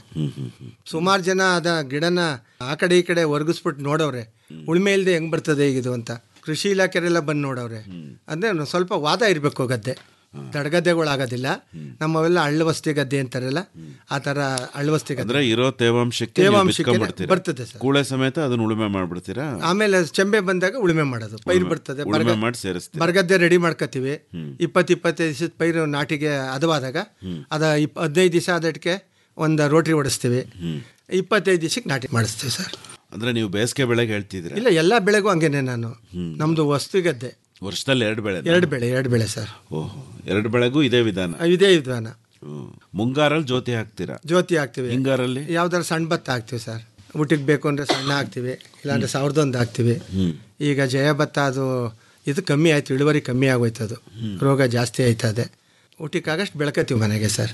ಸುಮಾರು ಜನ ಅದ ಗಿಡನ ಆ ಕಡೆ ಈ ಕಡೆ ಒರ್ಗಿಸ್ಬಿಟ್ಟು ನೋಡವ್ರೆ ಉಳುಮೆ ಇಲ್ಲದೆ ಹೆಂಗೆ ಬರ್ತದೆ ಈಗ ಇದು ಅಂತ ಕೃಷಿ ಇಲಾಖೆಯವರೆಲ್ಲ ಬಂದು ನೋಡವ್ರೆ ಅಂದರೆ ಒಂದ್ ಸ್ವಲ್ಪ ವಾದ ಇರಬೇಕು ಗದ್ದೆ ದಡಗದ್ದೆಗಳಾಗೋದಿಲ್ಲ ನಮ್ಮವೆಲ್ಲ ಅಳ್ಳವಸ್ತಿ ಗದ್ದೆ ಅಂತಾರಲ್ಲ ಆ ಥರ ಅಳ್ಳವಸ್ತಿ ಗದ್ದೆ ಅಂದ್ರೆ ಇರೋ ತೇವಾಂಶಕ್ಕೆ ನೀವು ತೇವಾಂಶಕ್ಕೆ ಬಿತ್ಕೊಂಡ್ಬಿಡ್ತೀರಾ? ಬರ್ತದೆ ಸರ್. ಕೂಳೆ ಸಮೇತ ಅದನ್ನ ಉಳುಮೆ ಮಾಡ್ಬಿಡ್ತೀರಾ ಆಮೇಲೆ ಚೆಂಬೆ ಬಂದಾಗ ಉಳುಮೆ ಮಾಡೋದು ಪೈರು ಬರ್ತದೆ ಉಳುಮೆ ಬರಗ- ಮಾಡಿ ಸೇರಿಸ್ತೀರಾ? ಬರಗದ್ದೆ ರೆಡಿ ಮಾಡ್ಕೋತೀವಿ ಇಪ್ಪತ್ತು ಇಪ್ಪತ್ತೈದು ದಿವಸದ ಪೈರು ನಾಟಿಗೆ ಹದವಾದಾಗ ಅದ ಇಪ್ ಹದಿನೈದು ದಿವಸ ಆದಟ್ಗೆ ಒಂದು ರೋಟ್ರಿ ಹೊಡಿಸ್ತೀವಿ ಇಪ್ಪತ್ತೈದು ದಿವಸಕ್ಕೆ ನಾಟಿ ಮಾಡಿಸ್ತೀವಿ ಸರ್ ಅಂದ್ರೆ ನೀವು ಬೇಸಿಗೆ ಬೆಳೆಗೆ ಹೇಳ್ತಿದ್ದೀರಾ ಇಲ್ಲ ಎಲ್ಲ ಬೆಳೆಗೂ ಹಂಗೇನೆ ನಾನು ನಮ್ದು ವಸ್ತು ಗದ್ದೆ ವರ್ಷದಲ್ಲಿ ಎರಡು ಬೆಳೆ ಎರಡು ಬೆಳೆ ಎರಡು ಬೆಳೆ ಸರ್ ಓಹೋ ಎರಡು ಬೆಳೆಗೂ ಇದೇ ವಿಧಾನ ಇದೇ ವಿಧಾನ ಹ್ಮ್. ಮುಂಗಾರಲ್ಲಿ ಜ್ಯೋತಿ ಹಾಕ್ತೀರಾ ಜ್ಯೋತಿ ಹಾಕ್ತೀವಿ ಹಿಂಗಾರಲ್ಲಿ ಯಾವ್ದಾರು ಸಣ್ಣ ಭತ್ತ ಹಾಕ್ತೀವಿ ಸರ್ ಊಟಕ್ಕೆ ಬೇಕು ಅಂದರೆ ಸಣ್ಣ ಹಾಕ್ತೀವಿ ಇಲ್ಲಾಂದ್ರೆ ಸಾವಿರದ ಒಂದು ಹಾಕ್ತೀವಿ ಈಗ ಜಯ ಭತ್ತ ಅದು ಇದು ಕಮ್ಮಿ ಆಯ್ತು ಇಳುವರಿ ಕಮ್ಮಿ ಆಗೋಯ್ತು ಅದು ರೋಗ ಜಾಸ್ತಿ ಆಯ್ತದೆ ಊಟಕ್ಕಾಗಷ್ಟು ಬೆಳ್ಕತೀವಿ ಮನೆಗೆ ಸರ್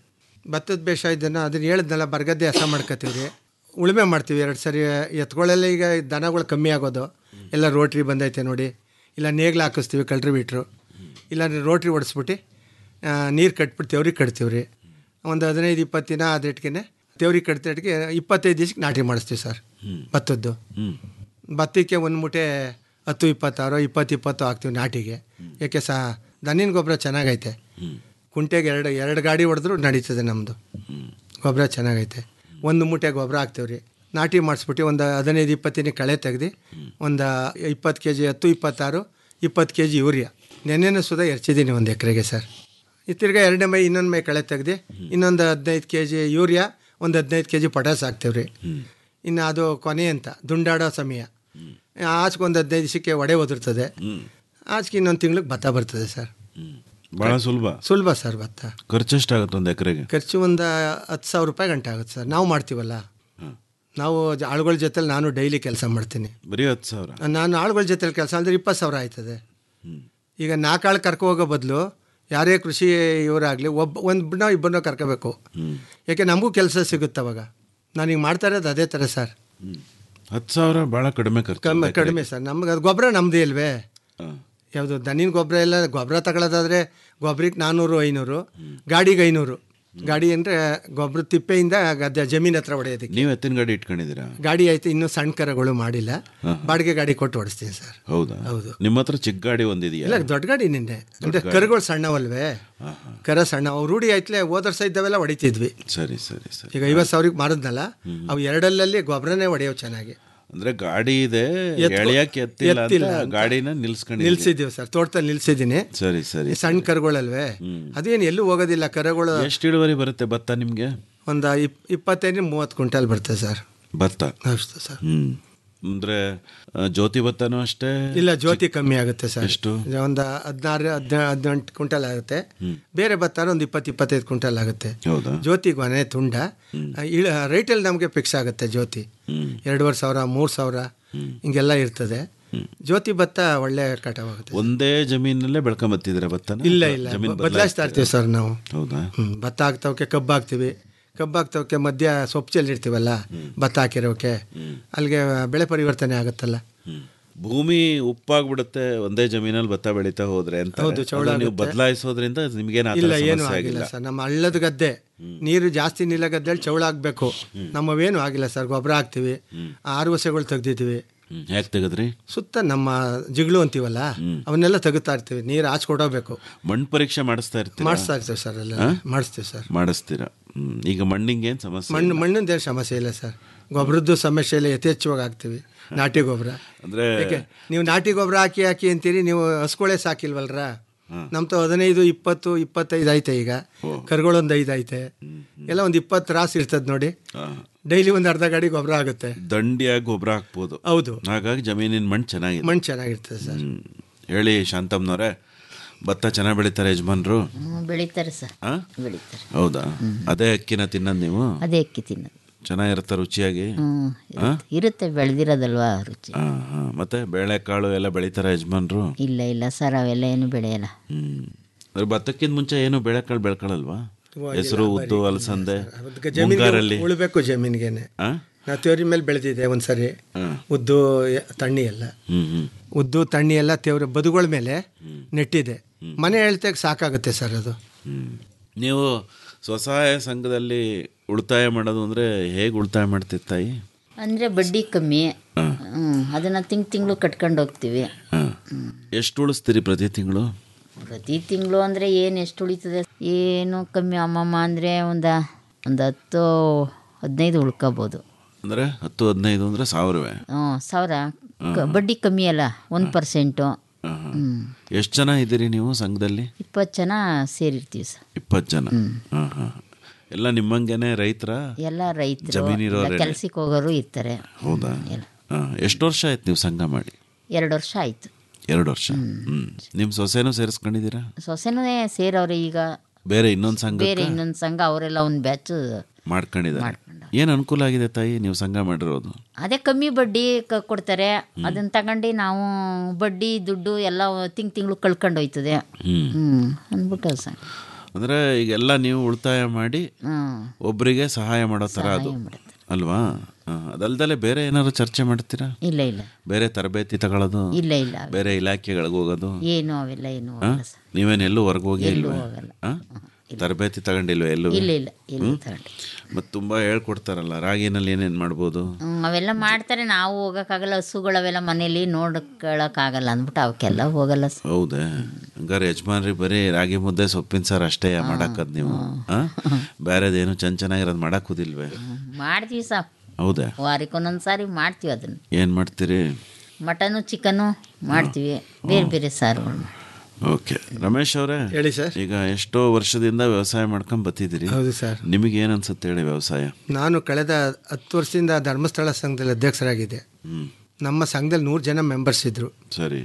ಭತ್ತದ ಬೇಷ ಇದನ್ನು ಅದನ್ನ ಹೇಳಿದ್ನಲ್ಲ ಬರಗದ್ದೆ ಹಸ ಮಾಡ್ಕೋತೀವಿ ರೀ ಉಳುಮೆ ಮಾಡ್ತೀವಿ ಎರಡು ಸರಿ ಎತ್ಗಳೆಲ್ಲ ಈಗ ದನಗಳು ಕಮ್ಮಿ ಆಗೋದು ಎಲ್ಲ ರೋಟ್ರಿ ಬಂದೈತೆ ನೋಡಿ ಇಲ್ಲ ನೇಗ್ಲು ಹಾಕಿಸ್ತೀವಿ ಕಲ್ಟ್ರಿ ಬಿಟ್ರು ಇಲ್ಲಾಂದ್ರೆ ರೋಟ್ರಿ ಹೊಡೆಸ್ಬಿಟ್ಟು ನೀರು ಕಟ್ಬಿಟ್ಟು ತೆವ್ರಿಗೆ ಕಟ್ತೀವಿ ರೀ ಒಂದು ಹದಿನೈದು ಇಪ್ಪತ್ತು ದಿನ ಆದಿಟ್ಗೆ ತೆವ್ರಿಗೆ ಕಟ್ತಿಟ್ಗೆ ಇಪ್ಪತ್ತೈದು ದಿವ್ಸಕ್ಕೆ ನಾಟಿ ಮಾಡಿಸ್ತೀವಿ ಸರ್ ಭತ್ತದ್ದು ಭತ್ತಕ್ಕೆ ಒಂದು ಮೂಟೆ ಹತ್ತು ಇಪ್ಪತ್ತಾರು ಇಪ್ಪತ್ತು ಇಪ್ಪತ್ತು ಹಾಕ್ತೀವಿ ನಾಟಿಗೆ ಯಾಕೆ ಸಹ ದನಿನ ಗೊಬ್ಬರ ಚೆನ್ನಾಗೈತೆ ಕುಂಟೆಗೆ ಎರಡು ಎರಡು ಗಾಡಿ ಹೊಡೆದ್ರು ನಡೀತದೆ ನಮ್ಮದು ಗೊಬ್ಬರ ಚೆನ್ನಾಗೈತೆ ಒಂದು ಮೂಟೆ ಗೊಬ್ಬರ ಹಾಕ್ತೀವಿ ರೀ ನಾಟಿ ಮಾಡಿಸ್ಬಿಟ್ಟು ಒಂದು ಹದಿನೈದು ಇಪ್ಪತ್ತು ದಿನ ಕಳೆ ತೆಗ್ದು ಒಂದು ಇಪ್ಪತ್ತು ಕೆ ಜಿ ಹತ್ತು ಇಪ್ಪತ್ತಾರು ಇಪ್ಪತ್ತು ಕೆ ಜಿ ಯೂರಿಯಾ ನೆನ್ನೆನೂ ಸುಧಾ ಎರ್ಚಿದ್ದೀನಿ ಒಂದು ಎಕರೆಗೆ ಸರ್ ಈ ತಿರ್ಗಾ ಎರಡನೇ ಮೈ ಇನ್ನೊಂದು ಮೈ ಕಳೆ ತೆಗ್ದು ಇನ್ನೊಂದು ಹದಿನೈದು ಕೆ ಜಿ ಯೂರಿಯಾ ಒಂದು ಹದಿನೈದು ಕೆ ಜಿ ಪೊಟ್ಯಾಸ್ ಹಾಕ್ತೀವಿ ರೀ ಇನ್ನು ಅದು ಕೊನೆ ಅಂತ ದುಂಡಾಡೋ ಸಮಯ ಆಚೆಗೆ ಒಂದು ಹದಿನೈದು ದಿವಸಕ್ಕೆ ಒಡೆ ಒದಿರ್ತದೆ ಆಚೆಗೆ ಇನ್ನೊಂದು ತಿಂಗ್ಳಿಗೆ ಭತ್ತ ಬರ್ತದೆ ಸರ್ ಬಹಳ ಸುಲಭ ಸುಲಭ ಸರ್ ಭತ್ತ ಖರ್ಚು ಎಷ್ಟಾಗುತ್ತೆ ಒಂದು ಎಕರೆಗೆ ಖರ್ಚು ಒಂದು ಹತ್ತು ಸಾವಿರ ರೂಪಾಯಿ ಗಂಟೆ ಆಗುತ್ತೆ ಸರ್ ನಾವು ಮಾಡ್ತೀವಲ್ಲ ನಾವು ಜ- ಆಳುಗಳ ಜೊತೆಲಿ ನಾನು ಡೈಲಿ ಕೆಲಸ ಮಾಡ್ತೀನಿ ಬರೀ ಹತ್ತು ಸಾವಿರ ನಾನು ಆಳುಗಳ ಜೊತೆಲಿ ಕೆಲಸ ಅಂದರೆ ಇಪ್ಪತ್ತು ಸಾವಿರ ಆಯ್ತದೆ ಈಗ ನಾಲ್ಕು ಆಳು ಕರ್ಕೊ ಹೋಗೋ ಬದಲು ಯಾರೇ ಕೃಷಿ ಇವರಾಗಲಿ ಒಬ್ಬ ಒಂದು ಇಬ್ಬರನ್ನ ಕರ್ಕೋಬೇಕು ಯಾಕೆ ನಮಗೂ ಕೆಲಸ ಸಿಗುತ್ತೆ ಅವಾಗ ನಾನು ಈಗ ಮಾಡ್ತಾ ಇರೋದು ಅದೇ ಥರ ಸರ್ ಹತ್ತು ಸಾವಿರ ಭಾಳ ಕಡಿಮೆ ಖರ್ಚು ಕಮ್ಮಿ ಒಂದು ಎಕರೆಗೆ. ಕಡಿಮೆ ಸರ್ ನಮ್ಗೆ ಅದು ಗೊಬ್ಬರ ನಮ್ಮದೇ ಇಲ್ವೇ ಯಾವುದು ದನಿನ ಗೊಬ್ಬರ ಎಲ್ಲ ಗೊಬ್ಬರ ತಗೊಳ್ಳೋದಾದ್ರೆ ಗೊಬ್ಬರಕ್ಕೆ ನಾನ್ನೂರು ಐನೂರು ಗಾಡಿಗೆ ಐನೂರು ಗಾಡಿ ಅಂದರೆ ಗೊಬ್ಬರ ತಿಪ್ಪೆಯಿಂದ ಗದ್ದೆ ಜಮೀನ್ ಹತ್ರ ಹೊಡೆಯೋದಕ್ಕೆ ನೀವು ಎತ್ತಿನ ಗಾಡಿ ಇಟ್ಕೊಂಡಿದ್ದೀರಾ ಗಾಡಿ ಆಯ್ತು ಇನ್ನೂ ಸಣ್ಣ ಕರಗಳು ಮಾಡಿಲ್ಲ ಬಾಡಿಗೆ ಗಾಡಿ ಕೊಟ್ಟು ಓಡಿಸ್ತೀನಿ ಸರ್ ಹೌದಾ ಹೌದು. ನಿಮ್ಮ ಹತ್ರ ಚಿಕ್ಕ ಗಾಡಿ ಒಂದಿದೆಯಾ ಇಲ್ಲ ದೊಡ್ಡ ಗಾಡಿ ನಿನ್ನೆ ಅಂದರೆ ಗಾಡಿ. ಕರುಗಳು ಸಣ್ಣವಲ್ವೇ ಕರ ಸಣ್ಣ ಅವು ರೂಢಿ ಆಯ್ತಲೆ ಹೋದ ವರ್ಷ ಇದ್ದಾವೆಲ್ಲ ಹೊಡಿತಿದ್ವಿ ಸರಿ ಸರಿ ಸರಿ ಈಗ ಐವತ್ತು ಸಾವಿರಕ್ಕೆ ಮಾರಿದ್ನಲ್ಲ ಅವು ಎರಡಲ್ಲಲ್ಲಿ ಗೊಬ್ಬರನೇ ಹೊಡೆಯೋ ಚೆನ್ನಾಗಿ ಅಂದ್ರೆ ಗಾಡಿ ಇದೆ ಎತ್ಕೊ- ಎಳೆಯಕ್ಕೆ ಎತ್ತಿಲ್ಲ ಎತ್ತಿಲ್ಲ ಅಂತ ಅಂತ. ಗಾಡಿನ ನಿಲ್ಸ್ಕೊಂಡಿದ್ದೀರಿ. ನಿಲ್ಸಿದ್ದೀವಿ ಸರ್ ತೋಟದಲ್ಲಿ ನಿಲ್ಸಿದ್ದೀನಿ ಸರಿ ಸರಿ ಈ ಸಣ್ಣ ಕರುಗಳಲ್ವೇ ಅದೇನು ಎಲ್ಲೂ ಹೋಗೋದಿಲ್ಲ ಕರುಗಳು ಎಷ್ಟು ಇಳುವರಿ ಬರುತ್ತೆ ಭತ್ತ ನಿಮ್ಗೆ ಒಂದು ಇಪ್ ಇಪ್ಪತ್ತೈದು ಮೂವತ್ತು ಕ್ವಿಂಟಲ್ ಬರ್ತದೆ ಸರ್ ಭತ್ತ ಅಷ್ಟು ಸರ್ ಹ್ಮ್ ಅಂದ್ರೆ ಆ, ಜ್ಯೋತಿ ಭತ್ತನೂ ಅಷ್ಟೇ ಇಲ್ಲ ಜ್ಯೋತಿ ಕಮ್ಮಿ ಆಗುತ್ತೆ ಸರ್ ಎಷ್ಟು? ಒಂದು ಹದಿನಾರು ಹದಿನ ಹದಿನೆಂಟು ಕ್ವಿಂಟಲ್ ಆಗುತ್ತೆ ಬೇರೆ ಭತ್ತ ಒಂದು ಇಪ್ಪತ್ತು ಇಪ್ಪತ್ತೈದು ಕ್ವಿಂಟಲ್ ಆಗುತ್ತೆ ಹೌದಾ ಜ್ಯೋತಿ ಗೊನೆ ತುಂಡ ಇಳ ರೈಟಲ್ಲಿ ನಮಗೆ ಫಿಕ್ಸ್ ಆಗುತ್ತೆ ಜ್ಯೋತಿ ಎರಡೂವರೆ ಸಾವಿರ ಮೂರು ಸಾವಿರ ಹಿಂಗೆಲ್ಲ ಇರ್ತದೆ ಜ್ಯೋತಿ ಭತ್ತ ಒಳ್ಳೆ ಕಟಾವಾಗುತ್ತೆ ಒಂದೇ ಜಮೀನಲ್ಲೇ ಬೆಳ್ಕೊಂಬತ್ತಿದ್ರೆ ಭತ್ತನ ಇಲ್ಲ ಇಲ್ಲ ಜಮೀನ್ ಬದಲಾಯಿಸ್ತಾ ಇರ್ತೀವಿ ಸರ್ ನಾವು ಹೌದಾ ಹ್ಮ್, ಭತ್ತ ಹಾಕ್ತವಕ್ಕೆ ಕಬ್ಬು ಹಾಕ್ತೀವಿ ಕಬ್ಬು ಹಾಕ್ತವಕ್ಕೆ ಮಧ್ಯ ಸೊಪ್ಪು ಚೆಲ್ಲಿರ್ತೀವಲ್ಲ ಭತ್ತ ಹಾಕಿರೋಕೆ ಅಲ್ಲಿಗೆ ಬೆಳೆ ಪರಿವರ್ತನೆ ಆಗುತ್ತಲ್ಲ ಭೂಮಿ ಉಪ್ಪಾಗ್ಬಿಡುತ್ತೆ ಒಂದೇ ಜಮೀನಲ್ಲಿ ಭತ್ತ ಬೆಳೀತಾ ಹೋದ್ರೆ ಅಂತ ಹೌದು, ಚೌಳ ನೀವು ಆಗುತ್ತೆ. ಬದಲಾಯಿಸೋದ್ರಿಂದ ನಿಮ್ಗೇನು ಆ ಥರ ಇಲ್ಲ ಏನು ಸಮಸ್ಯೆ ಆಗಿಲ್ಲ ಆಗಿಲ್ಲ ಸರ್ ನಮ್ಮ ಹಳ್ಳದ ಗದ್ದೆ ನೀರು ಜಾಸ್ತಿ ನಿಲ್ಲ ಗದ್ದೆಯಲ್ಲಿ ಚೌಳ ಹಾಕ್ಬೇಕು ನಮ್ಮವೇನು ಆಗಿಲ್ಲ ಸರ್ ಗೊಬ್ಬರ ಹಾಕ್ತೀವಿ ಆರು ವರ್ಷಗಳು ತೆಗ್ದಿದ್ದೀವಿ ಹ್ಮ್. ಯಾಕೆ ತೆಗೆದ್ರಿ ಸುತ್ತ ನಮ್ಮ ಜಿಗಳು ಅಂತೀವಲ್ಲ ಅವನ್ನೆಲ್ಲ ತೆಗಿತಾ ಇರ್ತೀವಿ ನೀರು ಆಚೆ ಕೊಡೋಬೇಕು ಮಣ್ಣು ಪರೀಕ್ಷೆ ಮಾಡಿಸ್ತಾ ಇರ್ತೀರಾ ಮಾಡಿಸ್ತಾ ಇರ್ತೀವಿ ಸರ್ ಎಲ್ಲ ಹಾ? ಮಾಡಿಸ್ತೀವಿ ಸರ್ ಮಾಡಿಸ್ತೀರಾ ಹ್ಮ್. ಈಗ ಮಣ್ಣಿಗೆ ಏನು ಸಮಸ್ಯೆ ಮಣ್ಣು ಮಣ್ಣಿಂದೇನು ಸಮಸ್ಯೆ ಇಲ್ಲ ಸರ್ ಗೊಬ್ಬರದ್ದು ಸಮಸ್ಯೆ ಇಲ್ಲ ಯಥೇಚ್ಛವಾಗಿ ಹಾಕ್ತೀವಿ ನಾಟಿ ಗೊಬ್ಬರ ಅಂದ್ರೆ ಯಾಕೆ ನೀವು ನಾಟಿ ಗೊಬ್ಬರ ಹಾಕಿ ಹಾಕಿ ಅಂತೀರಿ ನೀವು ಹಸ್ಕೊಳೆ ಸಾಕಿಲ್ವಲ್ರ ನಮ್ದು ಹದಿನೈದು ಇಪ್ಪತ್ತು ಇಪ್ಪತ್ತೈದು ಐತೆ ಈಗ ಕರುಗಳೊಂದು ಐದು ಐತೆ ಎಲ್ಲ ಒಂದು ಇಪ್ಪತ್ತು ರಾಸು ಇರ್ತದೆ ನೋಡಿ ಡೈಲಿ ಒಂದು ಅರ್ಧ ಗಾಡಿ ಗೊಬ್ಬರ ಆಗುತ್ತೆ ದಂಡಿಯಾಗಿ ಗೊಬ್ಬರ ಹಾಕ್ಬೋದು ಹೌದು ಹಾಗಾಗಿ ಜಮೀನಿನ ಮಣ್ಣು ಚೆನ್ನಾಗಿದೆ ಮಣ್ಣು ಚೆನ್ನಾಗಿರ್ತದೆ ಸರ್ ಹ್ಮ್. ಹೇಳಿ ಶಾಂತಮ್ನವ್ರೆ ಭತ್ತ ಚೆನ್ನಾಗಿ ಬೆಳೀತಾರೆ ಯಜಮಾನ್ರು ಹ್ಮ್, ಬೆಳೀತಾರೆ ಸರ್ ಆ? ಬೆಳೀತಾರೆ ಹೌದಾ ಅದೇ ಅಕ್ಕಿನ ತಿನ್ನೋದು ನೀವು ಅದೇ ಅಕ್ಕಿ ತಿನ್ನೋದು ಚೆನ್ನಾಗಿರುತ್ತೆ ರುಚಿಯಾಗಿ ಹ್ಮ್, ಆ? ಇರುತ್ತೆ ಬೆಳೆದಿರೋದಲ್ವಾ ರುಚಿ ಆ, ಆ. ಮತ್ತೆ ಬೇಳೆಕಾಳು ಎಲ್ಲ ಬೆಳೀತಾರೆ ಯಜಮಾನ್ರು ಇಲ್ಲ ಇಲ್ಲ ಸರ್ ಅವೆಲ್ಲ ಏನು ಬೆಳೆಯಲ್ಲ ಹ್ಮ್ ಅಂದ್ರೆ ಭತ್ತಕ್ಕಿಂತ ಮುಂಚೆ ಏನು ಬೇಳೆಕಾಳು ಬೆಳ್ಕೊಳ್ಳಲ್ವಾ ಹೆಸರು ಉದ್ದು ಅಲಸಂದೆ ಅದಕ್ಕೆ ಜಮೀನಿಗೆ ಮುಂಗಾರಲ್ಲಿ ಉಳ್ಬೇಕು ಜಮೀನಿಗೆನೆ ಆ? ನಾವು ತೇವ್ರಿ ಮೇಲೆ ಬೆಳೆದಿದೆ ಒಂದ್ಸರಿ ಉದ್ದು ಎ- ತಣ್ಣಿ ಎಲ್ಲ ಹ್ಮ್ ಹ್ಮ್ ಉದ್ದು ತಣ್ಣಿ ಎಲ್ಲ ತೇವ್ರ ಬದುಗಳ ಮೇಲೆ ನೆಟ್ಟಿದೆ ಮನೆ ಹೇಳ್ತಾಗ ಸಾಕಾಗುತ್ತೆ ಸರ್ ಅದು ಹ್ಮ್. ನೀವು ಸ್ವಸಹಾಯ ಸಂಘದಲ್ಲಿ ಉಳಿತಾಯ ಮಾಡೋದು ಅಂದರೆ ಹೇಗೆ ಉಳಿತಾಯ ಮಾಡ್ತಿತ್ತು ತಾಯಿ ಅಂದರೆ ಬಡ್ಡಿ ಕಮ್ಮಿ ಹ್ಮ್, ಅದನ್ನ ತಿಂಗ್ ತಿಂಗಳು ಕಟ್ಕೊಂಡು ಹೋಗ್ತೀವಿ ಹಾಂ ಎಷ್ಟು ಉಳಿಸ್ತೀರಿ ಪ್ರತಿ ತಿಂಗಳು ಪ್ರತಿ ತಿಂಗಳು ಅಂದರೆ ಏನು ಎಷ್ಟು ಉಳಿತದೆ ಏನು ಕಮ್ಮಿ ಅಮ್ಮಮ್ಮ ಅಂದರೆ ಒಂದು ಒಂದು ಹತ್ತು ಹದಿನೈದು ಉಳ್ಕೋಬೋದು ಅಂದರೆ ಹತ್ತು ಹದಿನೈದು ಅಂದರೆ ಸಾವಿರವೇ ಹ್ಞೂ ಸಾವಿರ ಕ- ಬಡ್ಡಿ ಕಮ್ಮಿ ಅಲ್ಲ ಒಂದು ಪರ್ಸೆಂಟು ಹ್ಞೂ ಎಷ್ಟು ಜನ ಇದ್ದೀರಿ ನೀವು ಸಂಘದಲ್ಲಿ ಇಪ್ಪತ್ತು ಜನ ಸೇರಿರ್ತೀವಿ ಸರ್ ಇಪ್ಪತ್ತು ಜನ ಹಾಂ ಹಾಂ ಎಲ್ಲ ನಿಮ್ಮಂಗೆನೆ ರೈತರ ಎಲ್ಲ ರೈತರು ಜಮೀನಿರೋರೇನೆ? ಕೆಲಸಕ್ಕೆ ಹೋಗೋರು ಇರ್ತಾರೆ ಹೌದಾ ಹಾಂ ಎಷ್ಟು ವರ್ಷ ಆಯ್ತು ನೀವು ಸಂಘ ಮಾಡಿ ಎರಡು ವರ್ಷ ಆಯಿತು ಎರಡು ವರ್ಷ ಹ್ಞೂ ನಿಮ್ಮ ಸೊಸೆನೂ ಸೇರಿಸ್ಕೊಂಡಿದ್ದೀರಾ ಸೊಸೆನೂ ಸೇರವ್ರೆ ಈಗ ಬೇರೆ ಇನ್ನೊಂದು ಸಂಘ ಬೇರೆ ಇನ್ನೊಂದು ಸಂಘ ಅವರೆಲ್ಲ ಒಂದು ಬ್ಯಾಚ್ ಮಾಡ್ಕೊಂಡಿದ್ದಾರೆ ಏನು ಅನುಕೂಲ ಆಗಿದೆ ತಾಯಿ ನೀವು ಸಂಘ ಮಾಡಿರೋದು ಅದೇ ಕಮ್ಮಿ ಬಡ್ಡಿ ಕ- ಕೊಡ್ತಾರೆ ಅದನ್ನ ತಗೊಂಡು ನಾವು ಬಡ್ಡಿ ದುಡ್ಡು ಎಲ್ಲ ತಿಂಗ್ ತಿಂಗಳು ಕಳ್ಕೊಂಡು ಹೋಯ್ತದೆ ಹ್ಮ್. ಹ್ಞೂ ಅಂದ್ಬಿಟ್ಟು ಸರ್ ಅಂದರೆ ಈಗೆಲ್ಲ ನೀವು ಉಳಿತಾಯ ಮಾಡಿ ಹ್ಞೂ ಒಬ್ಬರಿಗೆ ಸಹಾಯ ಮಾಡೋ ಥರ ಅದು ಅಲ್ವಾ ಆ, ಅದಲ್ದಲೆ ಬೇರೆ ಏನಾದ್ರು ಚರ್ಚೆ ಮಾಡ್ತೀರಾ ಇಲ್ಲ ಇಲ್ಲ ಬೇರೆ ತರಬೇತಿ ತಗೊಳ್ಳೋದು ಇಲ್ಲ ಇಲ್ಲ ಬೇರೆ ಇಲಾಖೆಗಳಿಗೆ ಹೋಗೋದು ಏನು ಅವೆಲ್ಲ ಏನು ಆ? ಹೋಗಲ್ಲ ಸರ್ ನೀವೇನು ಎಲ್ಲೂ ಹೊರಗೆ ಹೋಗಿ ಎಲ್ಲೂ ಇಲ್ವಾ ಹೋಗಲ್ಲ. ಆ? ತರಬೇತಿ ತಗೊಂಡಿಲ್ವ ಎಲ್ಲೂ ಇಲ್ಲ ಇಲ್ಲ ಎಲ್ಲೂ ತಗೊಂಡಿಲ್ಲ. ಮತ್ತು ತುಂಬ ಹೇಳ್ಕೊಡ್ತಾರಲ್ಲ ರಾಗಿನಲ್ಲಿ ಏನೇನು ಮಾಡ್ಬೋದು ಹ್ಮ್, ಅವೆಲ್ಲ ಮಾಡ್ತಾರೆ ನಾವು ಹೋಗೋಕ್ಕಾಗಲ್ಲ ಹಸುಗಳವೆಲ್ಲ ಮನೇಲಿ ನೋಡ್ಕೊಳಕ್ಕಾಗಲ್ಲ ಅಂದ್ಬಿಟ್ಟು ಅವಕ್ಕೆಲ್ಲ ಹೋಗಲ್ಲ ಸರ್ ಹೌದೇ ಹಂಗಾರೆ ಯಜಮಾನ್ರಿ ಬರೀ ರಾಗಿ ಮುದ್ದೆ ಸೊಪ್ಪಿನ ಸಾರು ಅಷ್ಟೇ ಮಾಡಕ್ಕದ್ ನೀವು ಆ? ಬೇರೆದೇನು ಚೆನ್ನ ಚೆನ್ನಾಗಿರೋದು ಮಾಡಕ್ಕೂದಿಲ್ವೇ ಮಾಡ್ತೀವಿ ಸರ್ ಹೌದಾ ವಾರಕ್ಕೆ ಒಂದೊಂದು ಸಾರಿ ಮಾಡ್ತೀವಿ ಅದನ್ನು ಏನು ಮಾಡ್ತೀರಿ ಮಟನು ಚಿಕನು ಮಾಡ್ತೀವಿ ಬೇರೆ ಬೇರೆ ಸಾರುಗಳು ಮಾಡ್ತೀವಿ. ಓಕೆ ರಮೇಶ್ ಅವರೇ ಹೇಳಿ ಸರ್ ಈಗ ಎಷ್ಟೋ ವರ್ಷದಿಂದ ವ್ಯವಸಾಯ ಮಾಡ್ಕೊಂಡ್ ಬತ್ತಿದ್ದೀರಿ ಹೌದು ಸರ್ ನಿಮಗೆ ಏನು ಅನ್ಸುತ್ತೆ ಹೇಳಿ ವ್ಯವಸಾಯ ನಾನು ಕಳೆದ ಹತ್ತು ವರ್ಷದಿಂದ ಧರ್ಮಸ್ಥಳ ಸಂಘದಲ್ಲಿ ಅಧ್ಯಕ್ಷರಾಗಿದ್ದೆ ಹ್ಮ್ ನಮ್ಮ ಸಂಘದಲ್ಲಿ ನೂರು ಜನ ಮೆಂಬರ್ಸ್ ಇದ್ದರು ಸರಿ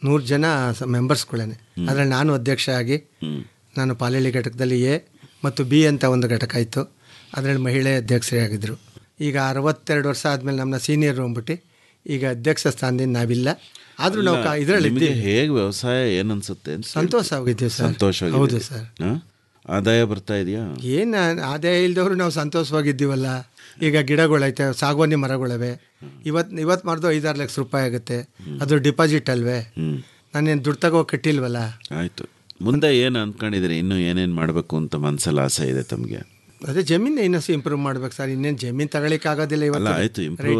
ನೂರು ಜನ ಮೆಂಬರ್ಸ್ಗಳೇನೆ ಅದರಲ್ಲಿ ನಾನು ಅಧ್ಯಕ್ಷ ಆಗಿ ನಾನು ಪಾಲಳ್ಳಿ ಘಟಕದಲ್ಲಿ ಎ ಮತ್ತು ಬಿ ಅಂತ ಒಂದು ಘಟಕ ಇತ್ತು ಅದರಲ್ಲಿ ಮಹಿಳೆ ಅಧ್ಯಕ್ಷರೇ ಆಗಿದ್ದರು ಈಗ ಅರವತ್ತೆರಡು ವರ್ಷ ಆದಮೇಲೆ ನಮ್ಮನ್ನ ಸೀನಿಯರ್ ಅಂದ್ಬಿಟ್ಟು ಈಗ ಅಧ್ಯಕ್ಷ ಸ್ಥಾನದಿಂದ ನಾವಿಲ್ಲ ಆದರೂ ನಾವು ಕಾ- ಇದರಲ್ಲಿ ನಿಮಗೆ ಇದ್ದೀವಿ ಹೇಗೆ ವ್ಯವಸಾಯ ಏನ್ ಅನ್ಸುತ್ತೆ ಅಂತ ಸಂತೋಷವಾಗಿದ್ದೀವಿ ಸರ್. ಸಂತೋಷವಾಗಿ ಹೌದು ಸರ್. ಆದಾಯ ಬರ್ತಾ ಇದೆಯಾ ಏನು ಆದಾಯ ಇಲ್ದವರು ನಾವು ಸಂತೋಷವಾಗಿದ್ದೀವಲ್ಲ ಈಗ ಗಿಡಗಳೈತೆ ಸಾಗುವಾನಿ ಮರಗಳಿವೆ ಇವತ್ತು ಇವತ್ತು ಮಾಡಿದ್ರು ಐದಾರು ಲಕ್ಷ ರೂಪಾಯಿ ಆಗುತ್ತೆ ಅದು ಡಿಪಾಸಿಟ್ ಅಲ್ವೇ ನಾನೇನು ದುಡ್ಡು ತಗೋ ಕಟ್ಟಿಲ್ವಲ್ಲ ಆಯ್ತು ಮುಂದೆ ಏನು ಅನ್ಕೊಂಡಿದ್ದೀರಿ ಇನ್ನೂ ಏನೇನು ಮಾಡಬೇಕು ಅಂತ ಮನಸ್ಸಲ್ಲಿ ಆಸೆ ಇದೆ ತಮಗೆ ಅದೇ ಜಮೀನು ಇನ್ನಷ್ಟು ಇಂಪ್ರೂವ್ ಮಾಡ್ಬೇಕು ಸರ್ ಇನ್ನೇನು ಜಮೀನು ತಗೊಳಿಕ್ಕೆ ಆಗೋದಿಲ್ಲ ಅಲ್ಲ ಇವತ್ತು ಆಯ್ತು ಇಂಪ್ರೂವ್